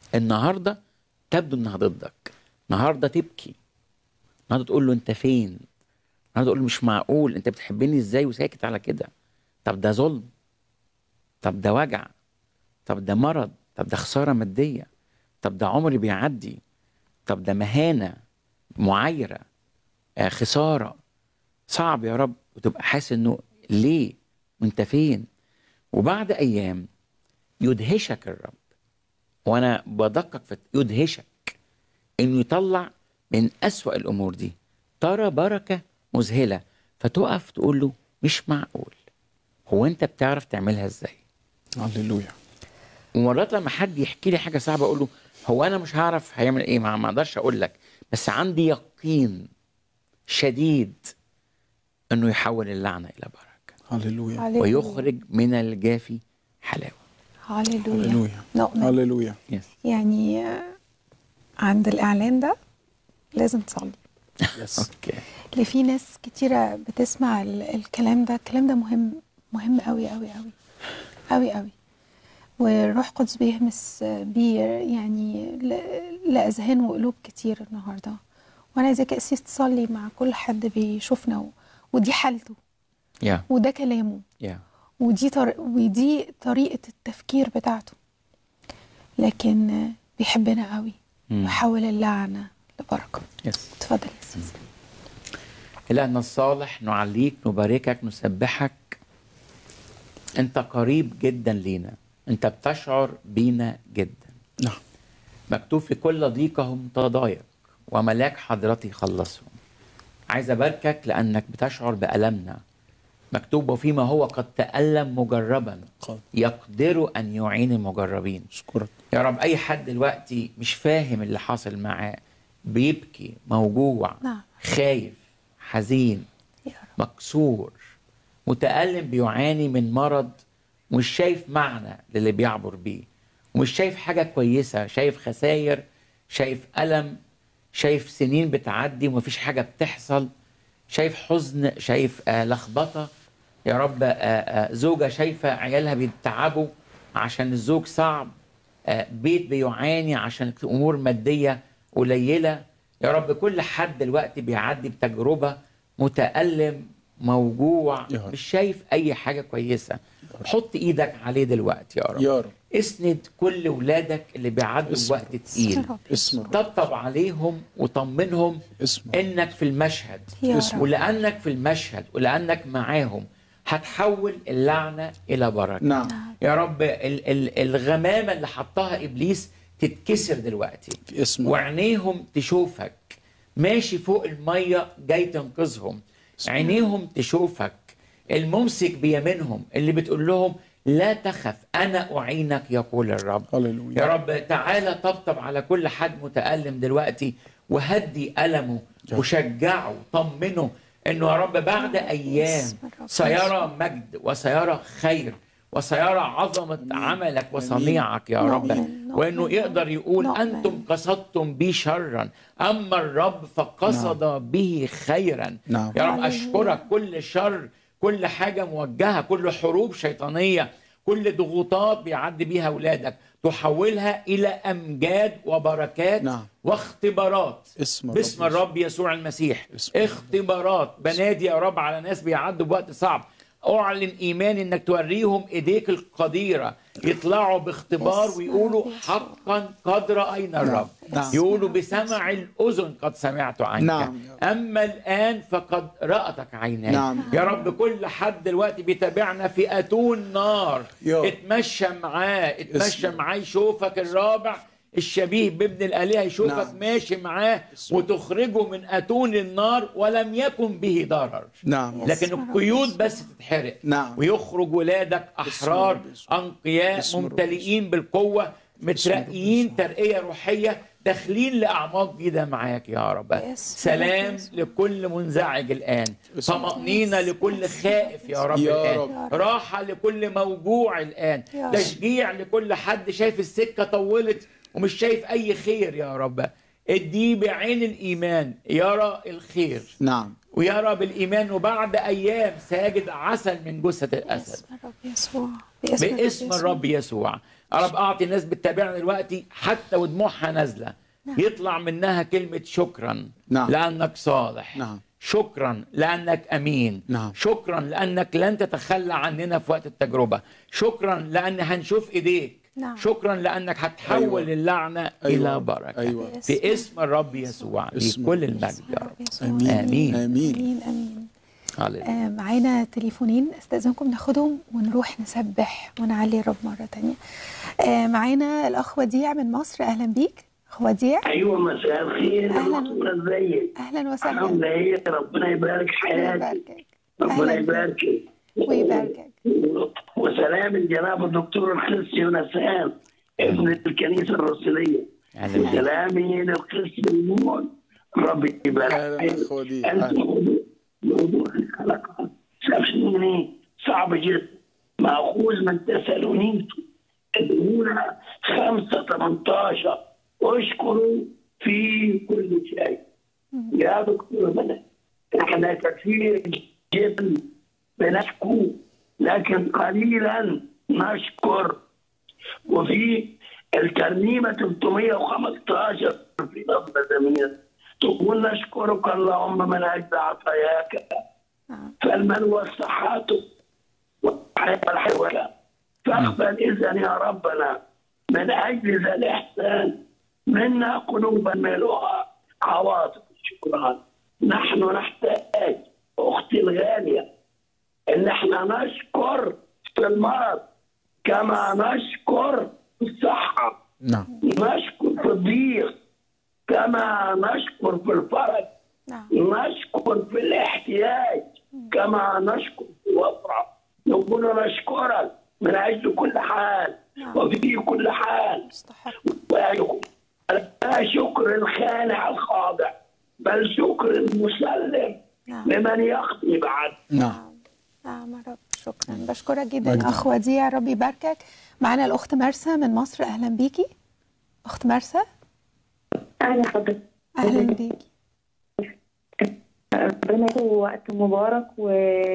C: النهارده تبدو انها ضدك النهارده تبكي النهارده تقول له انت فين النهارده تقول له مش معقول انت بتحبني ازاي وساكت على كده طب ده ظلم طب ده وجع طب ده مرض طب ده خساره ماديه طب ده عمري بيعدي طب ده مهانه معايره آه خساره صعب يا رب وتبقى حاسس انه ليه وانت فين وبعد ايام يدهشك الرب وانا بدقق في يدهشك انه يطلع من اسوا الامور دي ترى بركه مذهله فتقف تقول له مش معقول هو انت بتعرف تعملها ازاي
A: هللويا
C: ومرات لما حد يحكي لي حاجه صعبه اقول له هو انا مش هعرف هيعمل ايه ما ما اقدرش اقول لك بس عندي يقين شديد انه يحول اللعنه الى بركه
A: هللويا
C: ويخرج من الجافي حلاوه
B: هللويا
A: هللويا
B: نؤمن
A: هللويا
C: يس
B: يعني آه، عند الإعلان ده لازم تصلي
A: يس
C: اوكي
B: اللي في ناس كتيرة بتسمع ال- الكلام ده الكلام ده مهم مهم قوي قوي قوي قوي قوي والروح القدس بيهمس بيه يعني ل- لأذهان وقلوب كتير النهاردة وأنا عايزاك يا أسيس تصلي مع كل حد بيشوفنا و- ودي حالته
C: يا
B: وده كلامه
C: يا
B: ودي طر... ودي طريقة التفكير بتاعته لكن آه، بيحبنا قوي
C: مم.
B: ويحول اللعنة لبركة
C: يس
B: اتفضل يا أسيس
C: إلهنا الصالح نعليك نباركك نسبحك أنت قريب جدا لينا أنت بتشعر بينا جدا
A: نعم
C: مكتوب في كل ضيقهم تضايق وملاك حضرتي خلصهم عايز أباركك لأنك بتشعر بألمنا مكتوب وفيما هو قد تألم مجربا
A: قال
C: يقدر أن يعين المجربين
A: اشكرك
C: يا رب أي حد دلوقتي مش فاهم اللي حاصل معاه بيبكي موجوع
B: نعم.
C: خايف حزين
B: يا رب
C: مكسور متألم بيعاني من مرض مش شايف معنى للي بيعبر بيه ومش شايف حاجة كويسة شايف خساير شايف ألم شايف سنين بتعدي ومفيش حاجة بتحصل شايف حزن شايف آه لخبطة يا رب آه آه زوجة شايفة عيالها بيتعبوا عشان الزوج صعب آه بيت بيعاني عشان أمور مادية قليلة يا رب كل حد دلوقتي بيعدي بتجربة متألم موجوع
A: يا رب.
C: مش شايف أي حاجة كويسة حط إيدك عليه دلوقتي يا رب
A: يا رب
C: اسند كل ولادك اللي بيعدوا
A: اسم
C: وقت
A: رب.
C: تقيل
B: يا رب.
A: اسم الرب
C: طبطب عليهم وطمنهم
A: اسم الرب.
C: انك في المشهد
B: يا
A: اسم
B: رب
C: ولانك في المشهد ولانك معاهم هتحول اللعنه الى بركه
A: نعم
C: يا رب ال- ال- الغمامه اللي حطها ابليس تتكسر دلوقتي
A: في اسم الرب.
C: وعينيهم تشوفك ماشي فوق الميه جاي تنقذهم عينيهم تشوفك الممسك بيمينهم اللي بتقول لهم لا تخف انا اعينك يقول الرب يا
A: هللويا
C: رب تعالى طبطب على كل حد متألم دلوقتي وهدي ألمه وشجعه طمنه انه يا رب بعد ايام
B: باسم الرب.
C: سيرى مجد وسيرى خير وسيرى عظمة عملك وصنيعك يا رب
B: نؤمن،
C: وانه
B: نؤمن.
C: يقدر يقول
B: نؤمن.
C: انتم قصدتم بي شرا اما الرب فقصد به خيرا
A: نعم.
C: يا رب
B: هللويا.
C: اشكرك كل شر كل حاجه موجهه كل حروب شيطانيه كل ضغوطات بيعدي بيها اولادك تحولها الى امجاد وبركات
A: نعم.
C: واختبارات
A: اسم الرب
C: باسم الرب يسوع المسيح
A: اسم الرب.
C: اختبارات بنادي يا رب على ناس بيعدوا بوقت صعب اعلن ايماني انك توريهم ايديك القديره يطلعوا باختبار
B: باسم
C: ويقولوا
B: الرب يسوع.
C: حقا قد راينا الرب
A: نعم.
C: يقولوا بسمع الاذن قد سمعت عنك
A: نعم.
C: اما الان فقد راتك عيناي
A: نعم.
C: يا رب كل حد دلوقتي بيتابعنا في اتون نار
A: يا رب.
C: اتمشى معاه اتمشى
A: اسم.
C: معاه يشوفك الرابع الشبيه بابن الالهه يشوفك
A: نعم.
C: ماشي معاه
A: اسم.
C: وتخرجه من اتون النار ولم يكن به ضرر
A: نعم
C: لكن
B: اسم
C: القيود بس تتحرق
A: نعم.
C: ويخرج ولادك احرار
A: الرب يسوع.
C: انقياء
A: اسم الرب
C: ممتلئين بالقوه مترقيين
A: يسوع.
C: ترقيه روحيه داخلين لاعماق جديده معاك يا رب
B: باسم
C: سلام
B: الرب يسوع.
C: لكل منزعج الان
A: اسم
C: طمانينه لكل خائف يا رب
A: يا
C: الان
A: رب.
C: راحه لكل موجوع الان
B: يا رب.
C: تشجيع لكل حد شايف السكه طولت ومش شايف اي خير يا رب اديه بعين الايمان يرى الخير
A: نعم
C: ويرى بالايمان وبعد ايام سيجد عسل من جثه الاسد
B: باسم الرب يسوع
C: باسم الرب يسوع يا رب اعطي الناس بتتابعنا دلوقتي حتى ودموعها نازله يطلع منها كلمه شكرا
A: نعم.
C: لانك صالح
A: نعم.
C: شكرا لانك امين
A: نعم.
C: شكرا لانك لن تتخلى عننا في وقت التجربه شكرا لان هنشوف ايديك
B: نعم.
C: شكرا لانك هتحول
A: أيوة.
C: اللعنه
A: أيوة.
C: الى بركه
A: أيوة.
C: في اسم الرب يسوع
A: اسم
C: لكل
A: الرب
C: المجد يا رب
A: امين
C: آمين.
A: امين
B: امين امين
C: هللويا
B: آه، معانا تليفونين استاذنكم ناخدهم ونروح نسبح ونعلي الرب مره تانية آه، معانا الاخ وديع من مصر اهلا بيك اخ وديع
H: ايوه مساء الخير
B: أهلاً.
H: دكتورة ازيك
B: اهلا
H: عامله
B: وسهلا
H: ايه ربنا يبارك حياتك
B: ويباركك
H: ربنا
B: أهلاً.
H: يباركك
B: ويباركك
H: وسلام الجناب الدكتور القس يونسان ابن الكنيسه الرسوليه
C: أهلاً بيك.
H: وسلامي للقس المؤمن رب يبارك
A: أهلاً
H: حياتك.
A: أخ وديع.
H: أنت
A: أهلاً.
H: موضوع- موضوع الحلقه سامحيني صعب جدا ماخوذ من تسالونيك الأولى 5 18 اشكروا في كل شيء يا دكتور بلد احنا كثير جدا بنشكو لكن قليلا نشكر وفي الترنيمة 315 في لفظ زميل تقول نشكرك اللهم من أجل عطاياك
B: نعم.
H: فالمن والصحة والحياة والحيوان فاقبل إذا يا ربنا من أجل ذا الإحسان منا قلوبا ملؤها عواطف الشكران نحن نحتاج أختي الغالية إن احنا نشكر في المرض كما نشكر في الصحة
A: نعم
H: نشكر في الضيق كما نشكر في الفرج
B: نعم
H: نشكر في الاحتياج كما نشكر في الوفرة نقول نشكرك من أجل كل حال
B: نعم.
H: وفي كل حال
B: مستحق
H: ويكون لا شكر الخانع الخاضع بل شكر المسلم
B: نعم
H: لمن يقضي بعد
A: نعم
B: نعم يا رب شكرا بشكرك جدا
A: مجد.
B: اخ وديع رب يباركك معانا الاخت مرسى من مصر اهلا بيكي اخت مرسى
I: أهلا حضرتك
B: اهلا بيكي
I: ربنا يكون وقت مبارك و...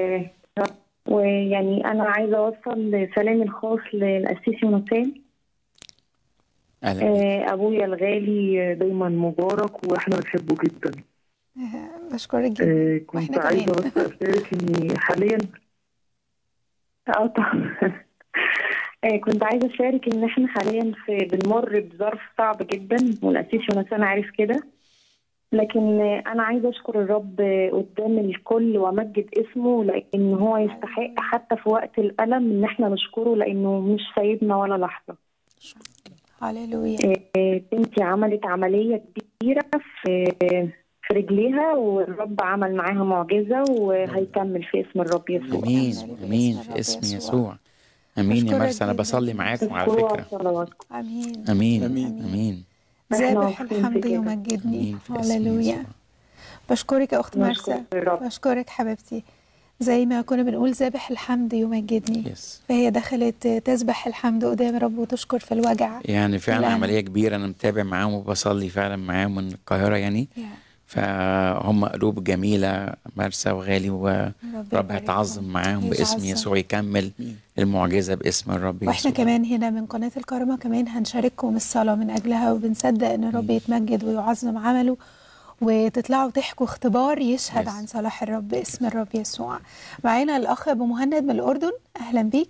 I: ويعني أنا عايزة أوصل سلامي الخاص للأسيس يونسان
C: اهلا بيك.
I: آه، أبويا الغالي دايما مبارك وإحنا بنحبه جدا
B: آه، بشكرك جدا
I: آه، كنت
B: واحنا
I: عايزة
B: كمان
I: بس أشارك إني حاليا اه طبعا آه، كنت عايزة أشارك إن إحنا حاليا في بنمر بظرف صعب جدا والأسيس يونسان عارف كده لكن آه، أنا عايزة أشكر الرب آه، قدام الكل وأمجد اسمه لأن هو يستحق حتى في وقت الألم إن إحنا نشكره لأنه مش سايبنا ولا لحظة
B: هللويا
I: آه، بنتي عملت عملية كبيرة في في رجليها والرب عمل معاها معجزة وهيكمل في اسم الرب يسوع
C: امين
B: باسم
C: امين
B: الرب
C: في اسم
B: يسوع.
C: يسوع امين يا
B: بشكرك
C: مرسى انا
B: جداً.
C: بصلي معاكم على
I: اشكروا
C: فكره
I: صلواتكم
B: امين
C: امين
A: أمين.
C: امين
B: ذابح
I: مبسوطين في
B: الحمد
I: كده.
B: يمجدني
C: امين في اسم
B: هللويا
C: يسوع
B: بشكرك يا اخت
I: نشكر
B: مرسى
I: الرب.
B: بشكرك حبيبتي زي ما كنا بنقول ذابح الحمد يمجدني
C: يس
B: فهي دخلت تسبح الحمد قدام الرب وتشكر في الوجع
C: يعني فعلا
B: الآن.
C: عمليه كبيره انا متابع معاهم وبصلي فعلا معاهم من القاهره يعني
B: يا
C: فهم قلوب جميله مرسى وغالي ورب
B: يباركهم.
C: هيتعظم معاهم باسم
B: يتعظم.
C: يسوع يكمل المعجزه باسم الرب يسوع
B: واحنا كمان هنا من قناة الكرمة كمان هنشارككم الصلاة من أجلها وبنصدق إن الرب يتمجد ويعظم عمله وتطلعوا تحكوا اختبار يشهد
C: Yes.
B: عن صلاح الرب باسم الرب يسوع معانا الأخ أبو مهند من الأردن أهلا بيك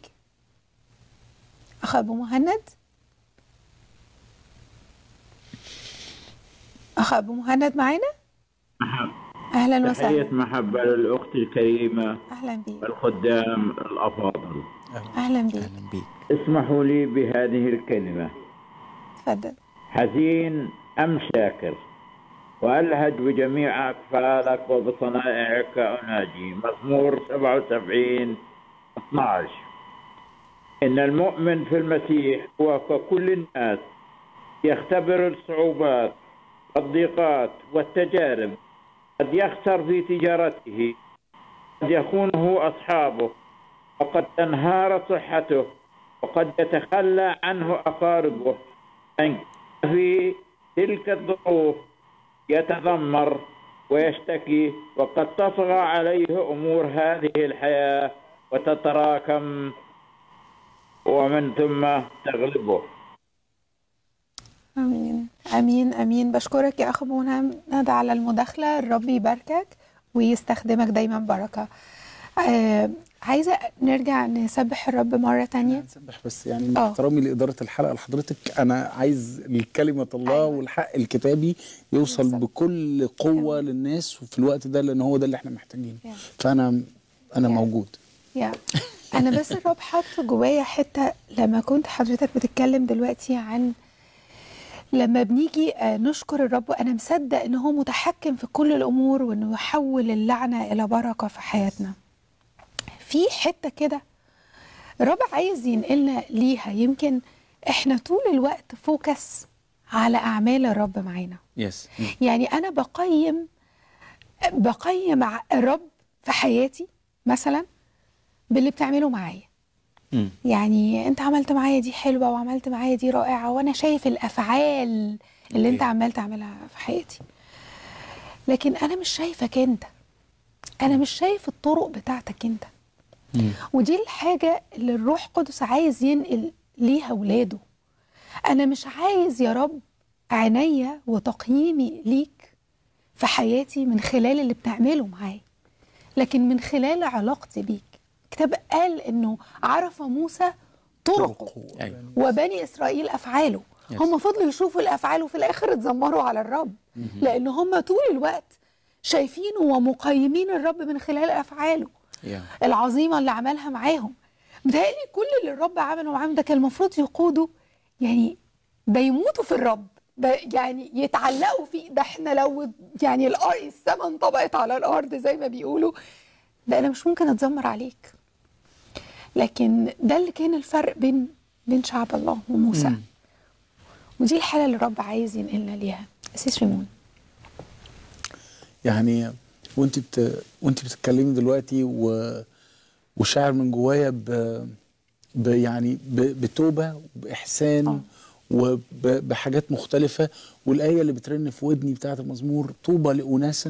B: أخ أبو مهند أخ أبو مهند معانا أهلا
J: تحية
B: وسهلا
J: محبة للأخت الكريمة
B: أهلا بيك
J: والخدام الأفاضل
B: أهلا بيك
C: اهلا بيك
J: اسمحوا لي بهذه الكلمة
B: تفضل
J: حزين أم شاكر وألهج بجميع أكفالك وبصنائعك أناجي مزمور 77 12 إن المؤمن في المسيح هو ككل الناس يختبر الصعوبات والضيقات والتجارب قد يخسر في تجارته قد يخونه أصحابه وقد تنهار صحته وقد يتخلى عنه أقاربه أن في تلك الظروف يتذمر ويشتكي وقد تصغى عليه امور هذه الحياه وتتراكم ومن ثم تغلبه
B: امين امين امين بشكرك يا اخ منى ندى على المداخله الرب يباركك ويستخدمك دايما بركه آه عايزه نرجع نسبح الرب مره تانية
A: نسبح بس يعني مع
B: آه.
A: احترامي لاداره الحلقه لحضرتك انا عايز كلمه الله
B: أيوة.
A: والحق الكتابي يوصل
B: بالظبط.
A: بكل قوه للناس وفي الوقت ده لان هو ده اللي احنا محتاجينه
B: Yeah.
A: فانا انا
B: Yeah.
A: موجود
B: يا انا بس الرب حط جوايا حته لما كنت حضرتك بتتكلم دلوقتي عن لما بنيجي آه، نشكر الرب وانا مصدق ان هو متحكم في كل الامور وانه يحول اللعنه الى بركه في حياتنا في حته كده الرب عايز ينقلنا ليها يمكن احنا طول الوقت فوكس على اعمال الرب معانا
C: يس
B: يعني انا بقيم بقيم ع- الرب في حياتي مثلا باللي بتعمله معايا
C: مم.
B: يعني انت عملت معايا دي حلوه وعملت معايا دي رائعه وانا شايف الافعال اللي انت
C: أوكي.
B: عمال تعملها في حياتي لكن انا مش شايفك انت انا مش شايف الطرق بتاعتك انت
C: مم.
B: ودي الحاجه اللي الروح القدس عايز ينقل ليها ولاده انا مش عايز يا رب عينيا وتقييمي ليك في حياتي من خلال اللي بتعمله معايا لكن من خلال علاقتي بيك الكتاب قال انه عرف موسى طرقه
C: أيوة.
B: وبني اسرائيل افعاله
C: Yes.
B: هم فضلوا يشوفوا الافعال وفي الاخر اتذمروا على الرب لان هم طول الوقت شايفينه ومقيمين الرب من خلال افعاله
C: Yeah.
B: العظيمه اللي عملها معاهم متهيألي كل اللي الرب عمله معاهم ده كان المفروض يقودوا يعني ده يموتوا في الرب ده يعني يتعلقوا فيه ده احنا لو يعني الارض السما انطبقت على الارض زي ما بيقولوا ده انا مش ممكن اتذمر عليك لكن ده اللي كان الفرق بين بين شعب الله وموسى
C: مم.
B: ودي الحاله اللي الرب عايز ينقلنا ليها اسيس ريمون
A: يعني وانت بت... وانت بتتكلمي دلوقتي و... وشاعر من جوايا ب... ب... يعني ب... بتوبه وباحسان وبحاجات مختلفه والايه اللي بترن في ودني بتاعه المزمور طوبى لاناس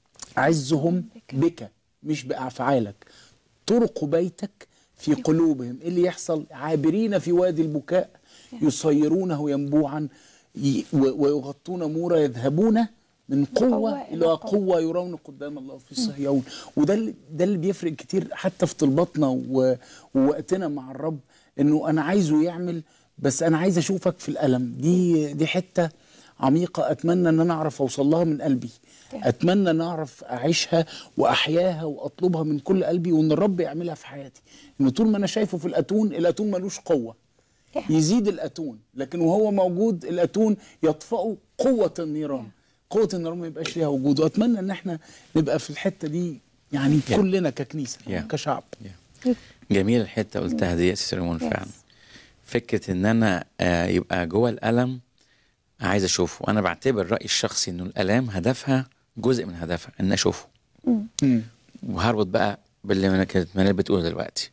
A: عزهم بك مش بافعالك طرق بيتك في قلوبهم ايه اللي يحصل عابرين في وادي البكاء يصيرونه ينبوعا ي- و- ويغطون مورا يذهبون من قوة
B: قوة
A: إلى
B: إلى قوة.
A: قوة يرون قدام الله في صهيون وده اللي ده اللي بيفرق كتير حتى في طلباتنا و- ووقتنا مع الرب إنه أنا عايزه يعمل بس أنا عايز أشوفك في الألم دي دي حتة عميقة أتمنى إن أنا أعرف أوصل لها من قلبي أتمنى إن أعرف أعيشها وأحياها وأطلبها من كل قلبي وإن الرب يعملها في حياتي إن طول ما أنا شايفه في الأتون الأتون ملوش قوة يزيد الاتون لكن وهو موجود الاتون يطفئ قوه النيران قوه النيران ما يبقاش ليها وجود واتمنى ان احنا نبقى في الحته دي يعني
C: Yeah.
A: كلنا ككنيسه
C: Yeah.
A: كشعب
C: جميل الحته قلتها دي يا استاذ ريمون
B: Yes.
C: فعلا فكره ان انا آه، يبقى جوه الالم عايز اشوفه وانا بعتبر رايي الشخصي انه الالام هدفها جزء من هدفها ان اشوفه
A: مم.
C: وهربط بقى باللي انا كانت منال بتقوله دلوقتي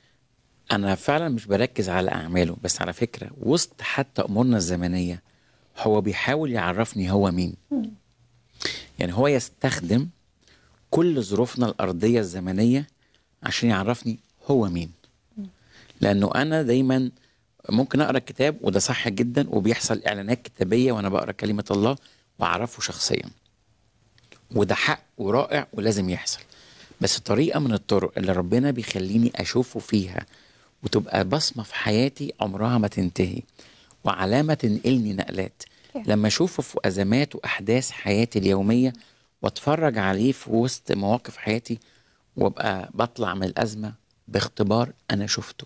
C: انا فعلا مش بركز على اعماله بس على فكره وسط حتى امورنا الزمنيه هو بيحاول يعرفني هو مين يعني هو يستخدم كل ظروفنا الارضيه الزمنيه عشان يعرفني هو مين لانه انا دايما ممكن اقرا الكتاب وده صح جدا وبيحصل اعلانات كتابيه وانا بقرا كلمه الله واعرفه شخصيا وده حق ورائع ولازم يحصل بس طريقه من الطرق اللي ربنا بيخليني اشوفه فيها وتبقى بصمه في حياتي عمرها ما تنتهي وعلامه تنقلني نقلات لما اشوفه في ازمات واحداث حياتي اليوميه واتفرج عليه في وسط مواقف حياتي وابقى بطلع من الازمه باختبار انا شفته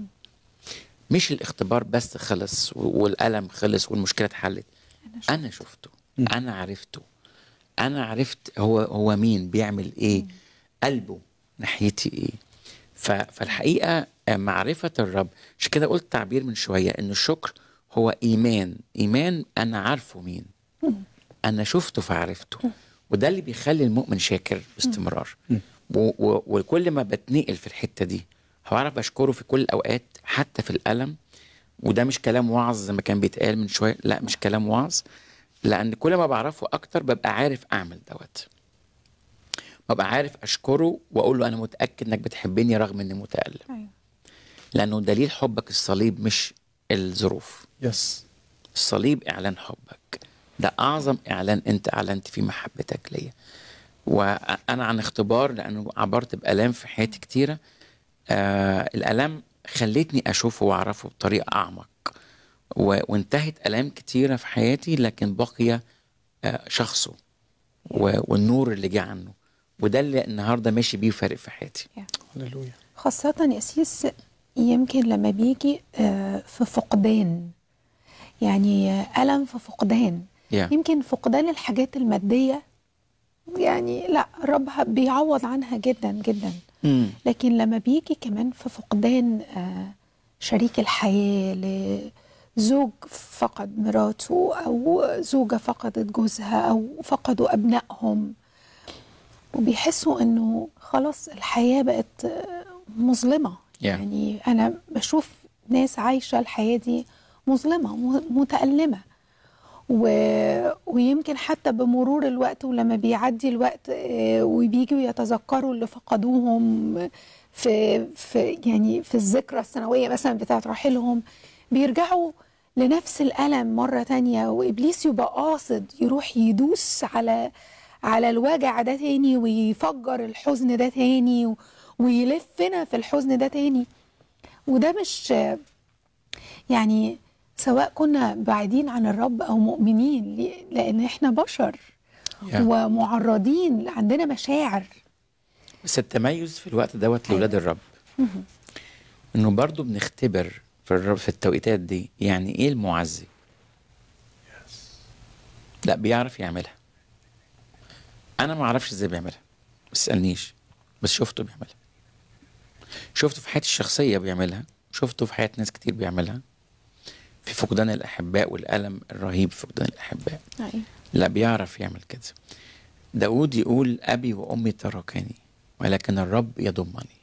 C: مش الاختبار بس خلص و- والالم خلص والمشكله اتحلت انا شفته انا عرفته انا عرفت هو هو مين بيعمل ايه قلبه ناحيتي ايه ف- فالحقيقه آه، معرفه الرب عشان كده قلت تعبير من شويه ان الشكر هو ايمان ايمان انا عارفه مين انا شفته فعرفته وده اللي بيخلي المؤمن شاكر باستمرار و- و- وكل ما بتنقل في الحته دي هعرف اشكره في كل الاوقات حتى في الالم وده مش كلام وعظ زي ما كان بيتقال من شويه لا مش كلام وعظ لان كل ما بعرفه اكتر ببقى عارف اعمل دوت ببقى عارف اشكره واقول له انا متاكد انك بتحبني رغم اني متالم
B: أيوة.
C: لانه دليل حبك الصليب مش الظروف
A: يس
C: الصليب اعلان حبك ده اعظم اعلان انت اعلنت فيه محبتك ليا وانا عن اختبار لانه عبرت بالام في حياتي كتيره آه الالام خلتني اشوفه واعرفه بطريقه اعمق و... وانتهت الام كتيره في حياتي لكن بقي آه شخصه و... والنور اللي جه عنه وده اللي النهارده ماشي بيه وفارق في حياتي
A: هللويا
B: خاصة يا سيس يمكن لما بيجي آه، في فقدان يعني آه، ألم في فقدان
C: Yeah.
B: يمكن فقدان الحاجات المادية يعني لا الرب بيعوض عنها جدا جدا
C: مم.
B: لكن لما بيجي كمان في فقدان آه، شريك الحياة لزوج فقد مراته أو زوجة فقدت جوزها أو فقدوا أبنائهم وبيحسوا إنه خلاص الحياة بقت آه، مظلمة
C: Yeah.
B: يعني أنا بشوف ناس عايشة الحياة دي مظلمة م- متألمة و... ويمكن حتى بمرور الوقت ولما بيعدي الوقت آه، وبيجوا يتذكروا اللي فقدوهم في في يعني في الذكرى السنويه مثلا بتاعت رحيلهم بيرجعوا لنفس الالم مره تانية وابليس يبقى قاصد يروح يدوس على على الوجع ده تاني ويفجر الحزن ده تاني و- ويلفنا في الحزن ده تاني وده مش يعني سواء كنا بعيدين عن الرب او مؤمنين ليه؟ لان احنا بشر
C: Yeah.
B: ومعرضين عندنا مشاعر
C: بس التميز في الوقت دوت لاولاد الرب انه برضو بنختبر في الرب في التوقيتات دي يعني ايه المعزي لا بيعرف يعملها انا ما اعرفش ازاي بيعملها ما تسالنيش بس شفته بيعملها شفته في حياتي الشخصيه بيعملها شفته في حياه ناس كتير بيعملها في فقدان الاحباء والالم الرهيب في فقدان الاحباء
B: أيوة.
C: لا بيعرف يعمل كده داود يقول أبي وأمي تركني ولكن الرب يضمني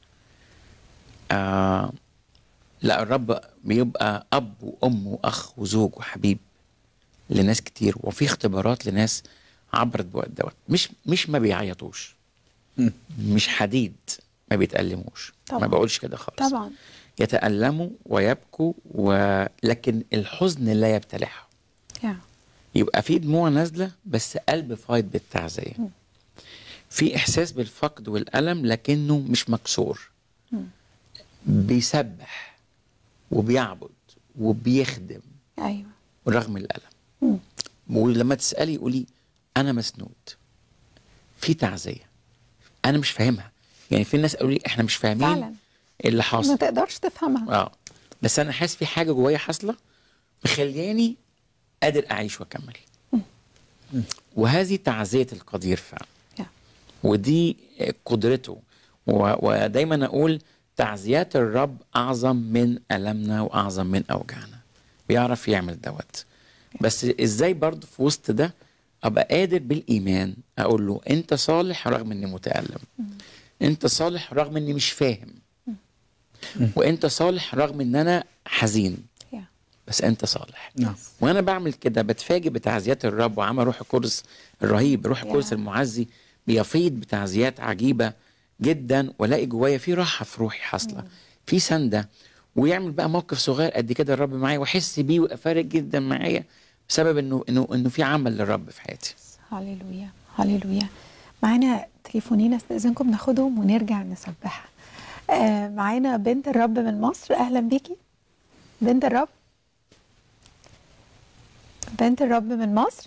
C: آه لا الرب بيبقى أب وأم وأخ وزوج وحبيب لناس كتير وفي اختبارات لناس عبرت بوقت دوت مش مش ما بيعيطوش
A: مم.
C: مش حديد ما بيتألموش
B: طبعاً.
C: ما بقولش كده خالص
B: طبعا
C: يتألموا ويبكوا ولكن الحزن لا يبتلعهم
B: يا.
C: يبقى في دموع نازله بس قلب فايض بالتعزيه في احساس بالفقد والالم لكنه مش مكسور بيسبح وبيعبد وبيخدم
B: ايوه
C: رغم الالم ولما تسالي قولي انا مسنود في تعزيه انا مش فاهمها يعني في ناس قالوا لي احنا مش فاهمين
B: فعلا
C: اللي
B: ما
C: حاصل
B: تقدرش تفهمها
C: اه بس انا حاسس في حاجه جوايا حاصله مخلياني قادر اعيش واكمل وهذه تعزيه القدير فعلا
B: يا.
C: ودي قدرته و- ودايما اقول تعزيات الرب اعظم من المنا واعظم من اوجاعنا بيعرف يعمل دوت بس ازاي برضه في وسط ده ابقى قادر بالايمان اقول له انت صالح رغم اني متالم انت صالح رغم اني مش فاهم وانت صالح رغم ان انا حزين
B: يا.
C: بس انت صالح
A: نعم
C: وانا بعمل كده بتفاجئ بتعزيات الرب وعمل روح القدس الرهيب روح القدس
B: يا.
C: المعزي بيفيض بتعزيات عجيبه جدا والاقي جوايا في راحه في روحي حاصله في سنده ويعمل بقى موقف صغير قد كده الرب معايا واحس بيه ويبقى فارق جدا معايا بسبب انه انه انه في عمل للرب في حياتي
B: هللويا هللويا معانا تليفونين استاذنكم ناخدهم ونرجع نسبحها آه معانا بنت الرب من مصر اهلا بيكي بنت الرب بنت الرب من مصر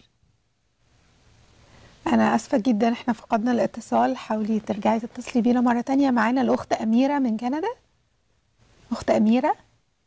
B: انا اسفه جدا احنا فقدنا الاتصال حاولي ترجعي تتصلي بينا مره تانية معانا الاخت اميره من كندا اخت اميره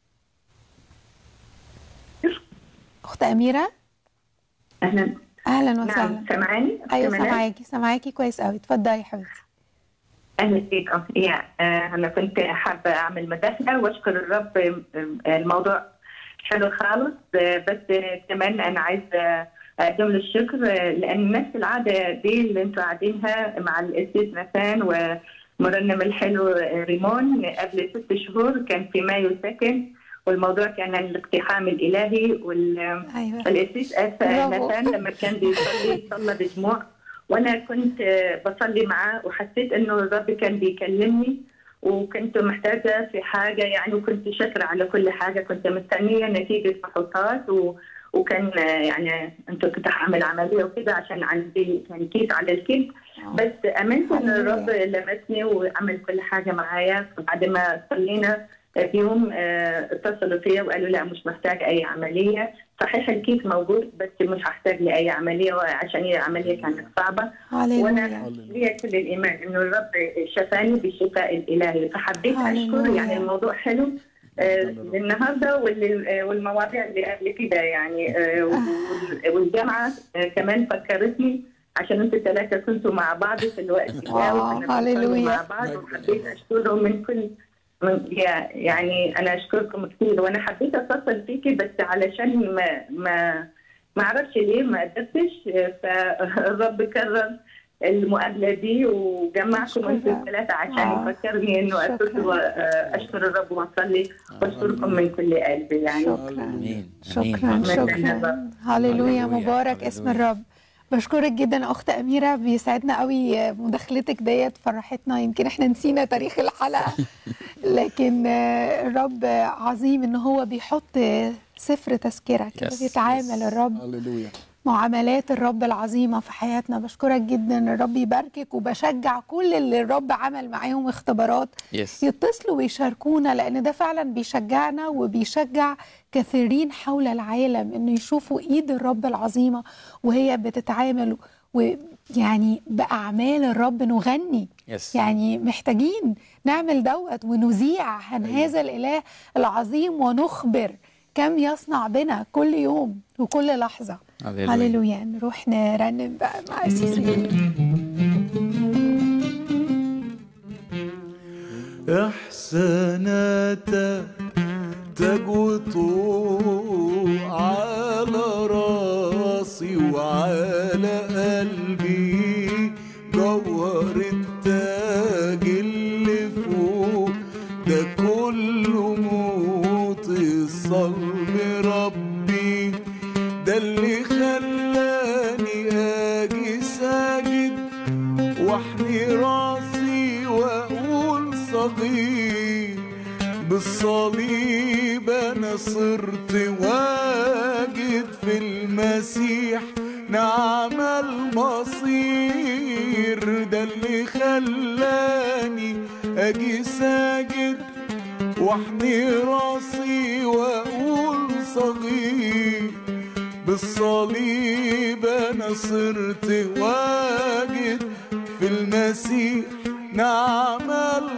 B: اخت اميره
I: اهلا
B: اهلا
I: نعم
B: وسهلا
I: سامعاني
B: ايوه
I: سامعاني؟
B: سامعاكي سامعاكي كويس قوي اتفضلي يا حبيبتي
I: اهلا بيك اه يا آه، انا كنت حابه اعمل مداخله واشكر الرب آه، الموضوع حلو خالص آه، بس آه، كمان انا عايزه اقدم له الشكر آه، لان نفس العاده دي اللي انتم قاعدينها مع الاسيس نسان ومرنم الحلو آه، ريمون قبل ست شهور كان في مايو سكن
G: والموضوع كان عن الاقتحام الالهي وال
B: ايوه
G: القسيس
B: برافو.
G: نتان لما كان بيصلي صلى بدموع وانا كنت آه، بصلي معاه وحسيت انه الرب كان بيكلمني وكنت محتاجه في حاجه يعني وكنت شاكره على كل حاجه كنت مستنيه نتيجه فحوصات و وكان آه، يعني انت كنت هعمل عمليه وكده عشان عندي كان كيس على الكلى بس امنت ان الرب لمسني وعمل كل حاجه معايا بعد ما صلينا في يوم آه، اتصلوا فيا وقالوا لا مش محتاج اي عمليه صحيح الكيس موجود بس مش هحتاج لاي عمليه عشان هي عمليه كانت صعبه
B: هللويا
G: وانا ليا كل الايمان انه الرب شفاني بالشفاء الالهي فحبيت اشكر
B: هللويا.
G: يعني الموضوع حلو آه، النهارده واللي- آه، والمواضيع اللي قبل كده يعني آه، وال- والجامعه آه، كمان فكرتني عشان انتوا الثلاثه كنتوا مع بعض في الوقت ده
B: آه،
G: وكنا بنصلي
B: هللويا.
G: مع بعض وحبيت اشكرهم من كل من يا- يعني انا اشكركم كثير وانا حبيت اتصل فيكي بس علشان ما ما ما اعرفش ليه ما قدرتش فالرب كرم المقابله دي وجمعكم انتوا الثلاثه عشان
B: آه.
G: يفكرني انه اتصل واشكر الرب واصلي واشكركم من كل قلبي يعني
B: شكرا
C: امين
B: شكرا
G: آمين.
B: شكرا هللويا مبارك اسم الرب بشكرك جدا اخت اميره بيسعدنا قوي مداخلتك ديت فرحتنا يمكن احنا نسينا تاريخ الحلقه لكن آه، الرب عظيم ان هو بيحط سفر تذكره كده
A: Yes,
B: بيتعامل الرب
A: هللويا
B: معاملات الرب العظيمة في حياتنا بشكرك جدا الرب يباركك وبشجع كل اللي الرب عمل معاهم اختبارات
C: يس
B: يتصلوا ويشاركونا لأن ده فعلا بيشجعنا وبيشجع كثيرين حول العالم إنه يشوفوا إيد الرب العظيمة وهي بتتعامل ويعني بأعمال الرب نغني
C: يس
B: يعني محتاجين نعمل دوت ونذيع عن هذا الإله العظيم ونخبر كم يصنع بنا كل يوم وكل لحظة
C: هللويا.
B: هللويا نروح نرنم بقى مع سيسي
D: إحساناتك تجوطوا على راسي وعلى قلبي جوهر التاج اللي فوق ده كله موت الصلب ربي ده اللي خلاني اجي ساجد واحني راسي واقول صغير بالصليب انا صرت واجد في المسيح نعم المصير ده اللي خلاني اجي ساجد واحني راسي واقول صغير بالصليب انا صرت واجد في المسيح نعم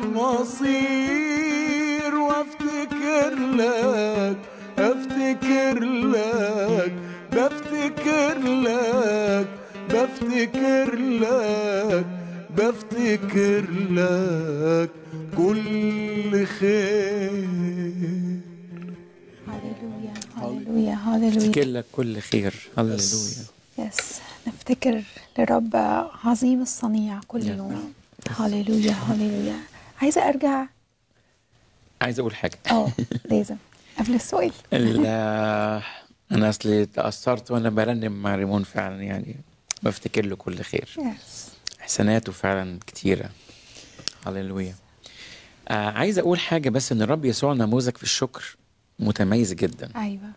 D: المصير وافتكر لك افتكر لك بفتكر لك بفتكر لك بفتكر لك كل خير
B: هللويا هللويا هللويا
C: افتكر لك كل خير هللويا
B: يس نفتكر لرب عظيم الصنيع كل
C: يا
B: يوم هللويا هللويا عايزه ارجع
C: عايز اقول حاجه
B: اه لازم قبل السؤال
C: ال- انا اصلي تاثرت وانا برنم مع ريمون فعلا يعني بفتكر له كل خير
B: يس
C: احساناته فعلا كتيره هللويا آه عايز اقول حاجه بس ان الرب يسوع نموذج في الشكر متميز جدا
B: ايوه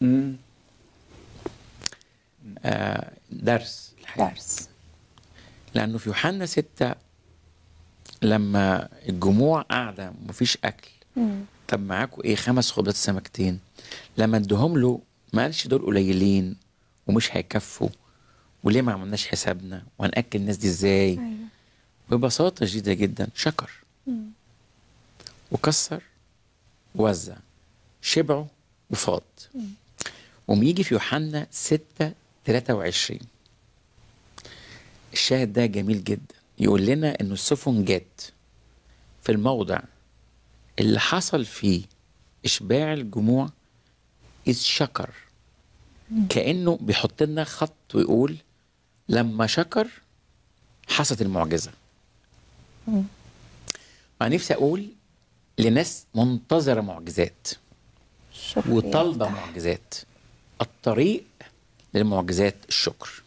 C: آه درس الحقيقة.
B: درس
C: لانه في يوحنا ستة لما الجموع قاعده مفيش اكل
B: مم.
C: طب معاكوا ايه خمس خبزات سمكتين لما ادهم له ما قالش دول قليلين ومش هيكفوا وليه ما عملناش حسابنا وهناكل الناس دي ازاي
B: ايوه
C: ببساطه شديده جدا شكر
B: مم.
C: وكسر ووزع شبعوا وفاض وميجي في يوحنا 6 23 الشاهد ده جميل جدا يقول لنا انه السفن جت في الموضع اللي حصل فيه اشباع الجموع اذ شكر كانه بيحط لنا خط ويقول لما شكر حصلت المعجزه انا نفسي اقول لناس منتظره معجزات
B: شكرا
C: وطالبه معجزات الطريق للمعجزات الشكر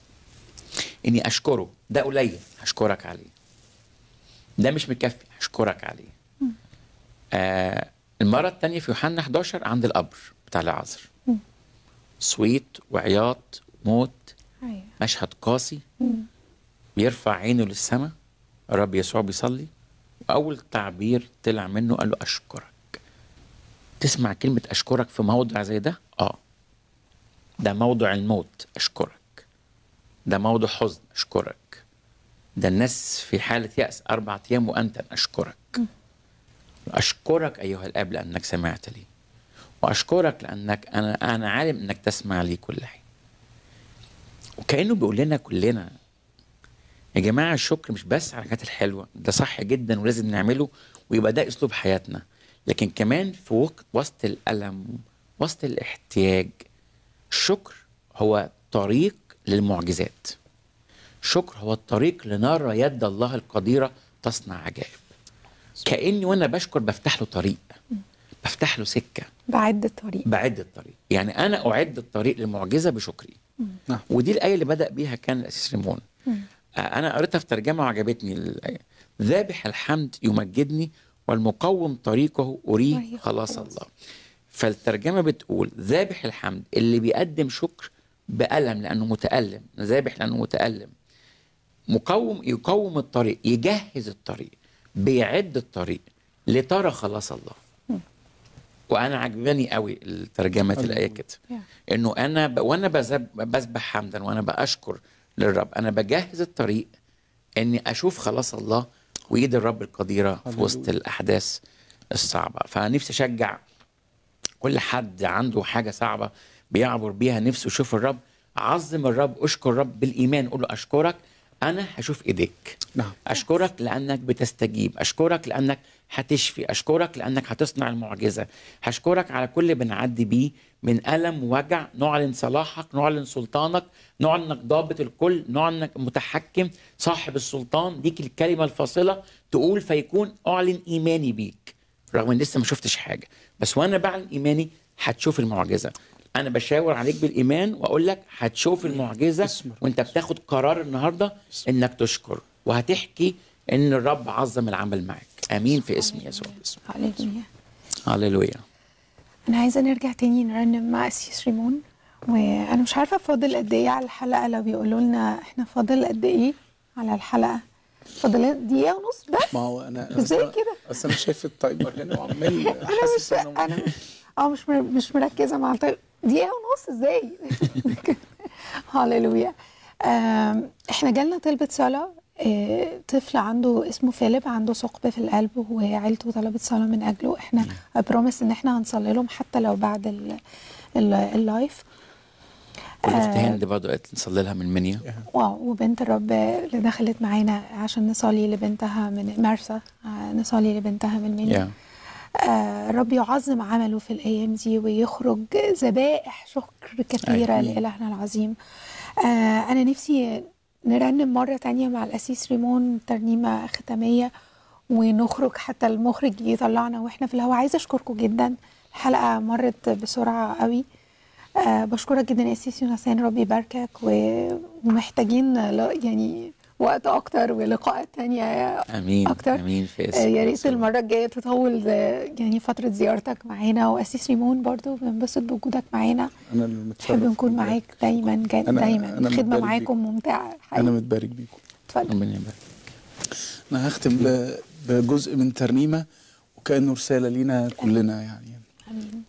C: اني اشكره ده قليل هشكرك عليه ده مش مكفي هشكرك عليه آه المره الثانيه في يوحنا 11 عند القبر بتاع العذر صويت وعياط موت
B: أيوة.
C: مشهد قاسي بيرفع عينه للسماء الرب يسوع بيصلي واول تعبير طلع منه قال له اشكرك تسمع كلمه اشكرك في موضع زي ده اه ده موضع الموت اشكرك ده موضع حزن اشكرك ده الناس في حاله ياس اربع ايام وانت اشكرك اشكرك ايها الاب لانك سمعت لي واشكرك لانك انا انا عالم انك تسمع لي كل حين وكانه بيقول لنا كلنا يا جماعه الشكر مش بس على الحاجات الحلوه ده صح جدا ولازم نعمله ويبقى ده اسلوب حياتنا لكن كمان في وقت وسط الالم وسط الاحتياج الشكر هو طريق للمعجزات الشكر هو الطريق لنرى يد الله القديره تصنع عجائب كاني وانا بشكر بفتح له طريق بفتح له سكه
B: بعد الطريق
C: بعد الطريق يعني انا اعد الطريق للمعجزه بشكري
A: نعم.
C: ودي الايه اللي بدا بيها كان الاسيس ريمون آه، انا قريتها في ترجمه وعجبتني الايه ذابح الحمد يمجدني والمقوم طريقه اريه
B: أريه
C: خلاص
B: خلاص.
C: الله فالترجمه بتقول ذابح الحمد اللي بيقدم شكر بألم لأنه متألم ذابح لأنه متألم مقوم يقوم الطريق يجهز الطريق بيعد الطريق لترى خلاص الله وانا عجباني قوي ترجمه الايه كده انه انا ب... وانا بزب... بسبح حمدا وانا باشكر للرب انا بجهز الطريق اني اشوف خلاص الله وايد الرب القديره في وسط الاحداث الصعبه فنفسي اشجع كل حد عنده حاجه صعبه بيعبر بيها نفسه يشوف الرب عظم الرب اشكر الرب بالايمان قول له اشكرك انا هشوف ايديك
A: نعم
C: اشكرك لانك بتستجيب اشكرك لانك هتشفي اشكرك لانك هتصنع المعجزه هشكرك على كل اللي بنعدي بيه من الم ووجع نعلن صلاحك نعلن سلطانك نعلن انك ضابط الكل نعلن انك متحكم صاحب السلطان ليك الكلمه الفاصله تقول فيكون اعلن ايماني بيك رغم ان لسه ما شفتش حاجه بس وانا بعلن ايماني هتشوف المعجزه انا بشاور عليك بالايمان واقول لك هتشوف المعجزه وانت بتاخد قرار النهارده انك تشكر وهتحكي ان الرب عظم العمل معاك امين في اسم يسوع
B: هللويا
C: هللويا
B: انا عايزه نرجع تاني نرنم مع اسيس ريمون وانا مش عارفه فاضل قد ايه على الحلقه لو بيقولوا لنا احنا فاضل قد ايه على الحلقه فاضل دقيقه ونص بس
A: ما هو انا
B: ازاي
A: أصل-
B: كده
A: اصل انا شايف التايمر هنا وعمال
B: انا
A: حاسس
B: مش
A: انه
B: انا اه مش مر- مش مركزه مع الطيب دقيقه ونص ازاي هللويا آم، احنا جالنا طلبة صلاة آه، طفل عنده اسمه فيليب عنده ثقب في القلب وعيلته طلبت صلاة من أجله احنا بروميس ان احنا هنصلي لهم حتى لو بعد ال- ال- اللايف
C: والاخت هند برضه قالت نصلي لها من منيا
B: واو وبنت الرب اللي دخلت معانا عشان نصلي لبنتها من مارسا آه، نصلي لبنتها من منيا
C: يا
B: آه، الرب يعظم عمله في الأيام دي ويخرج ذبائح شكر كثيرة
C: آمين.
B: لإلهنا العظيم آه، أنا نفسي نرنم مرة تانية مع الأسيس ريمون ترنيمة ختامية ونخرج حتى المخرج يطلعنا واحنا في الهواء عايزة أشكركم جدا الحلقة مرت بسرعة قوي آه بشكرك جدا يا أسيس يونسان ربي يباركك و- ومحتاجين لا- يعني وقت أكتر ولقاءات تانية
C: امين
B: أكتر.
C: امين في
B: آه،
C: اسم
B: يا ريت
C: يسوع.
B: المرة الجاية تطول آه، يعني فترة زيارتك معانا وأسيس ريمون برضو بنبسط بوجودك معانا
A: انا اللي متشرف
B: نحب نكون
A: بجد.
B: معاك دايما جد
A: أنا-
B: دايما
A: أنا
B: الخدمة
A: متبارك
B: معاكم
A: بيكم.
B: ممتعة
A: انا
B: حقيقي
A: متبارك بيكم
B: اتفضل
C: ربنا يبارك
A: انا هختم ب- بجزء من ترنيمه وكانه رساله لينا كلنا يعني
B: آمين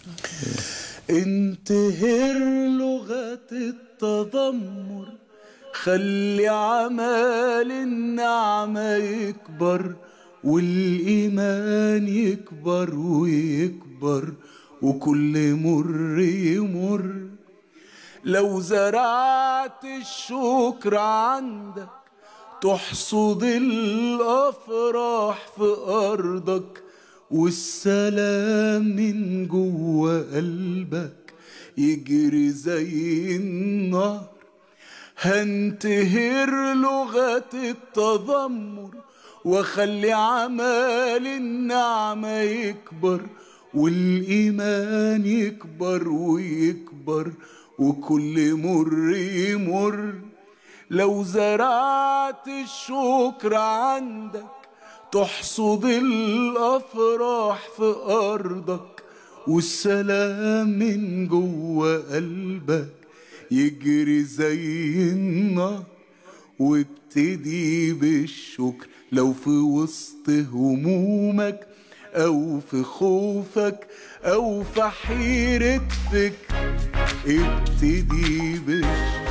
D: انتهر لغة التذمر خلي عمال النعمة يكبر والإيمان يكبر ويكبر وكل مر يمر لو زرعت الشكر عندك تحصد الافراح في ارضك والسلام من جوه قلبك يجري زي النهر هنتهر لغة التذمر واخلي عمال النعمة يكبر والإيمان يكبر ويكبر وكل مر يمر لو زرعت الشكر عندك تحصد الافراح في ارضك والسلام من جوه قلبك يجري زي النهر وابتدي بالشكر لو في وسط همومك او في خوفك او في حيرة فكر ابتدي بالشكر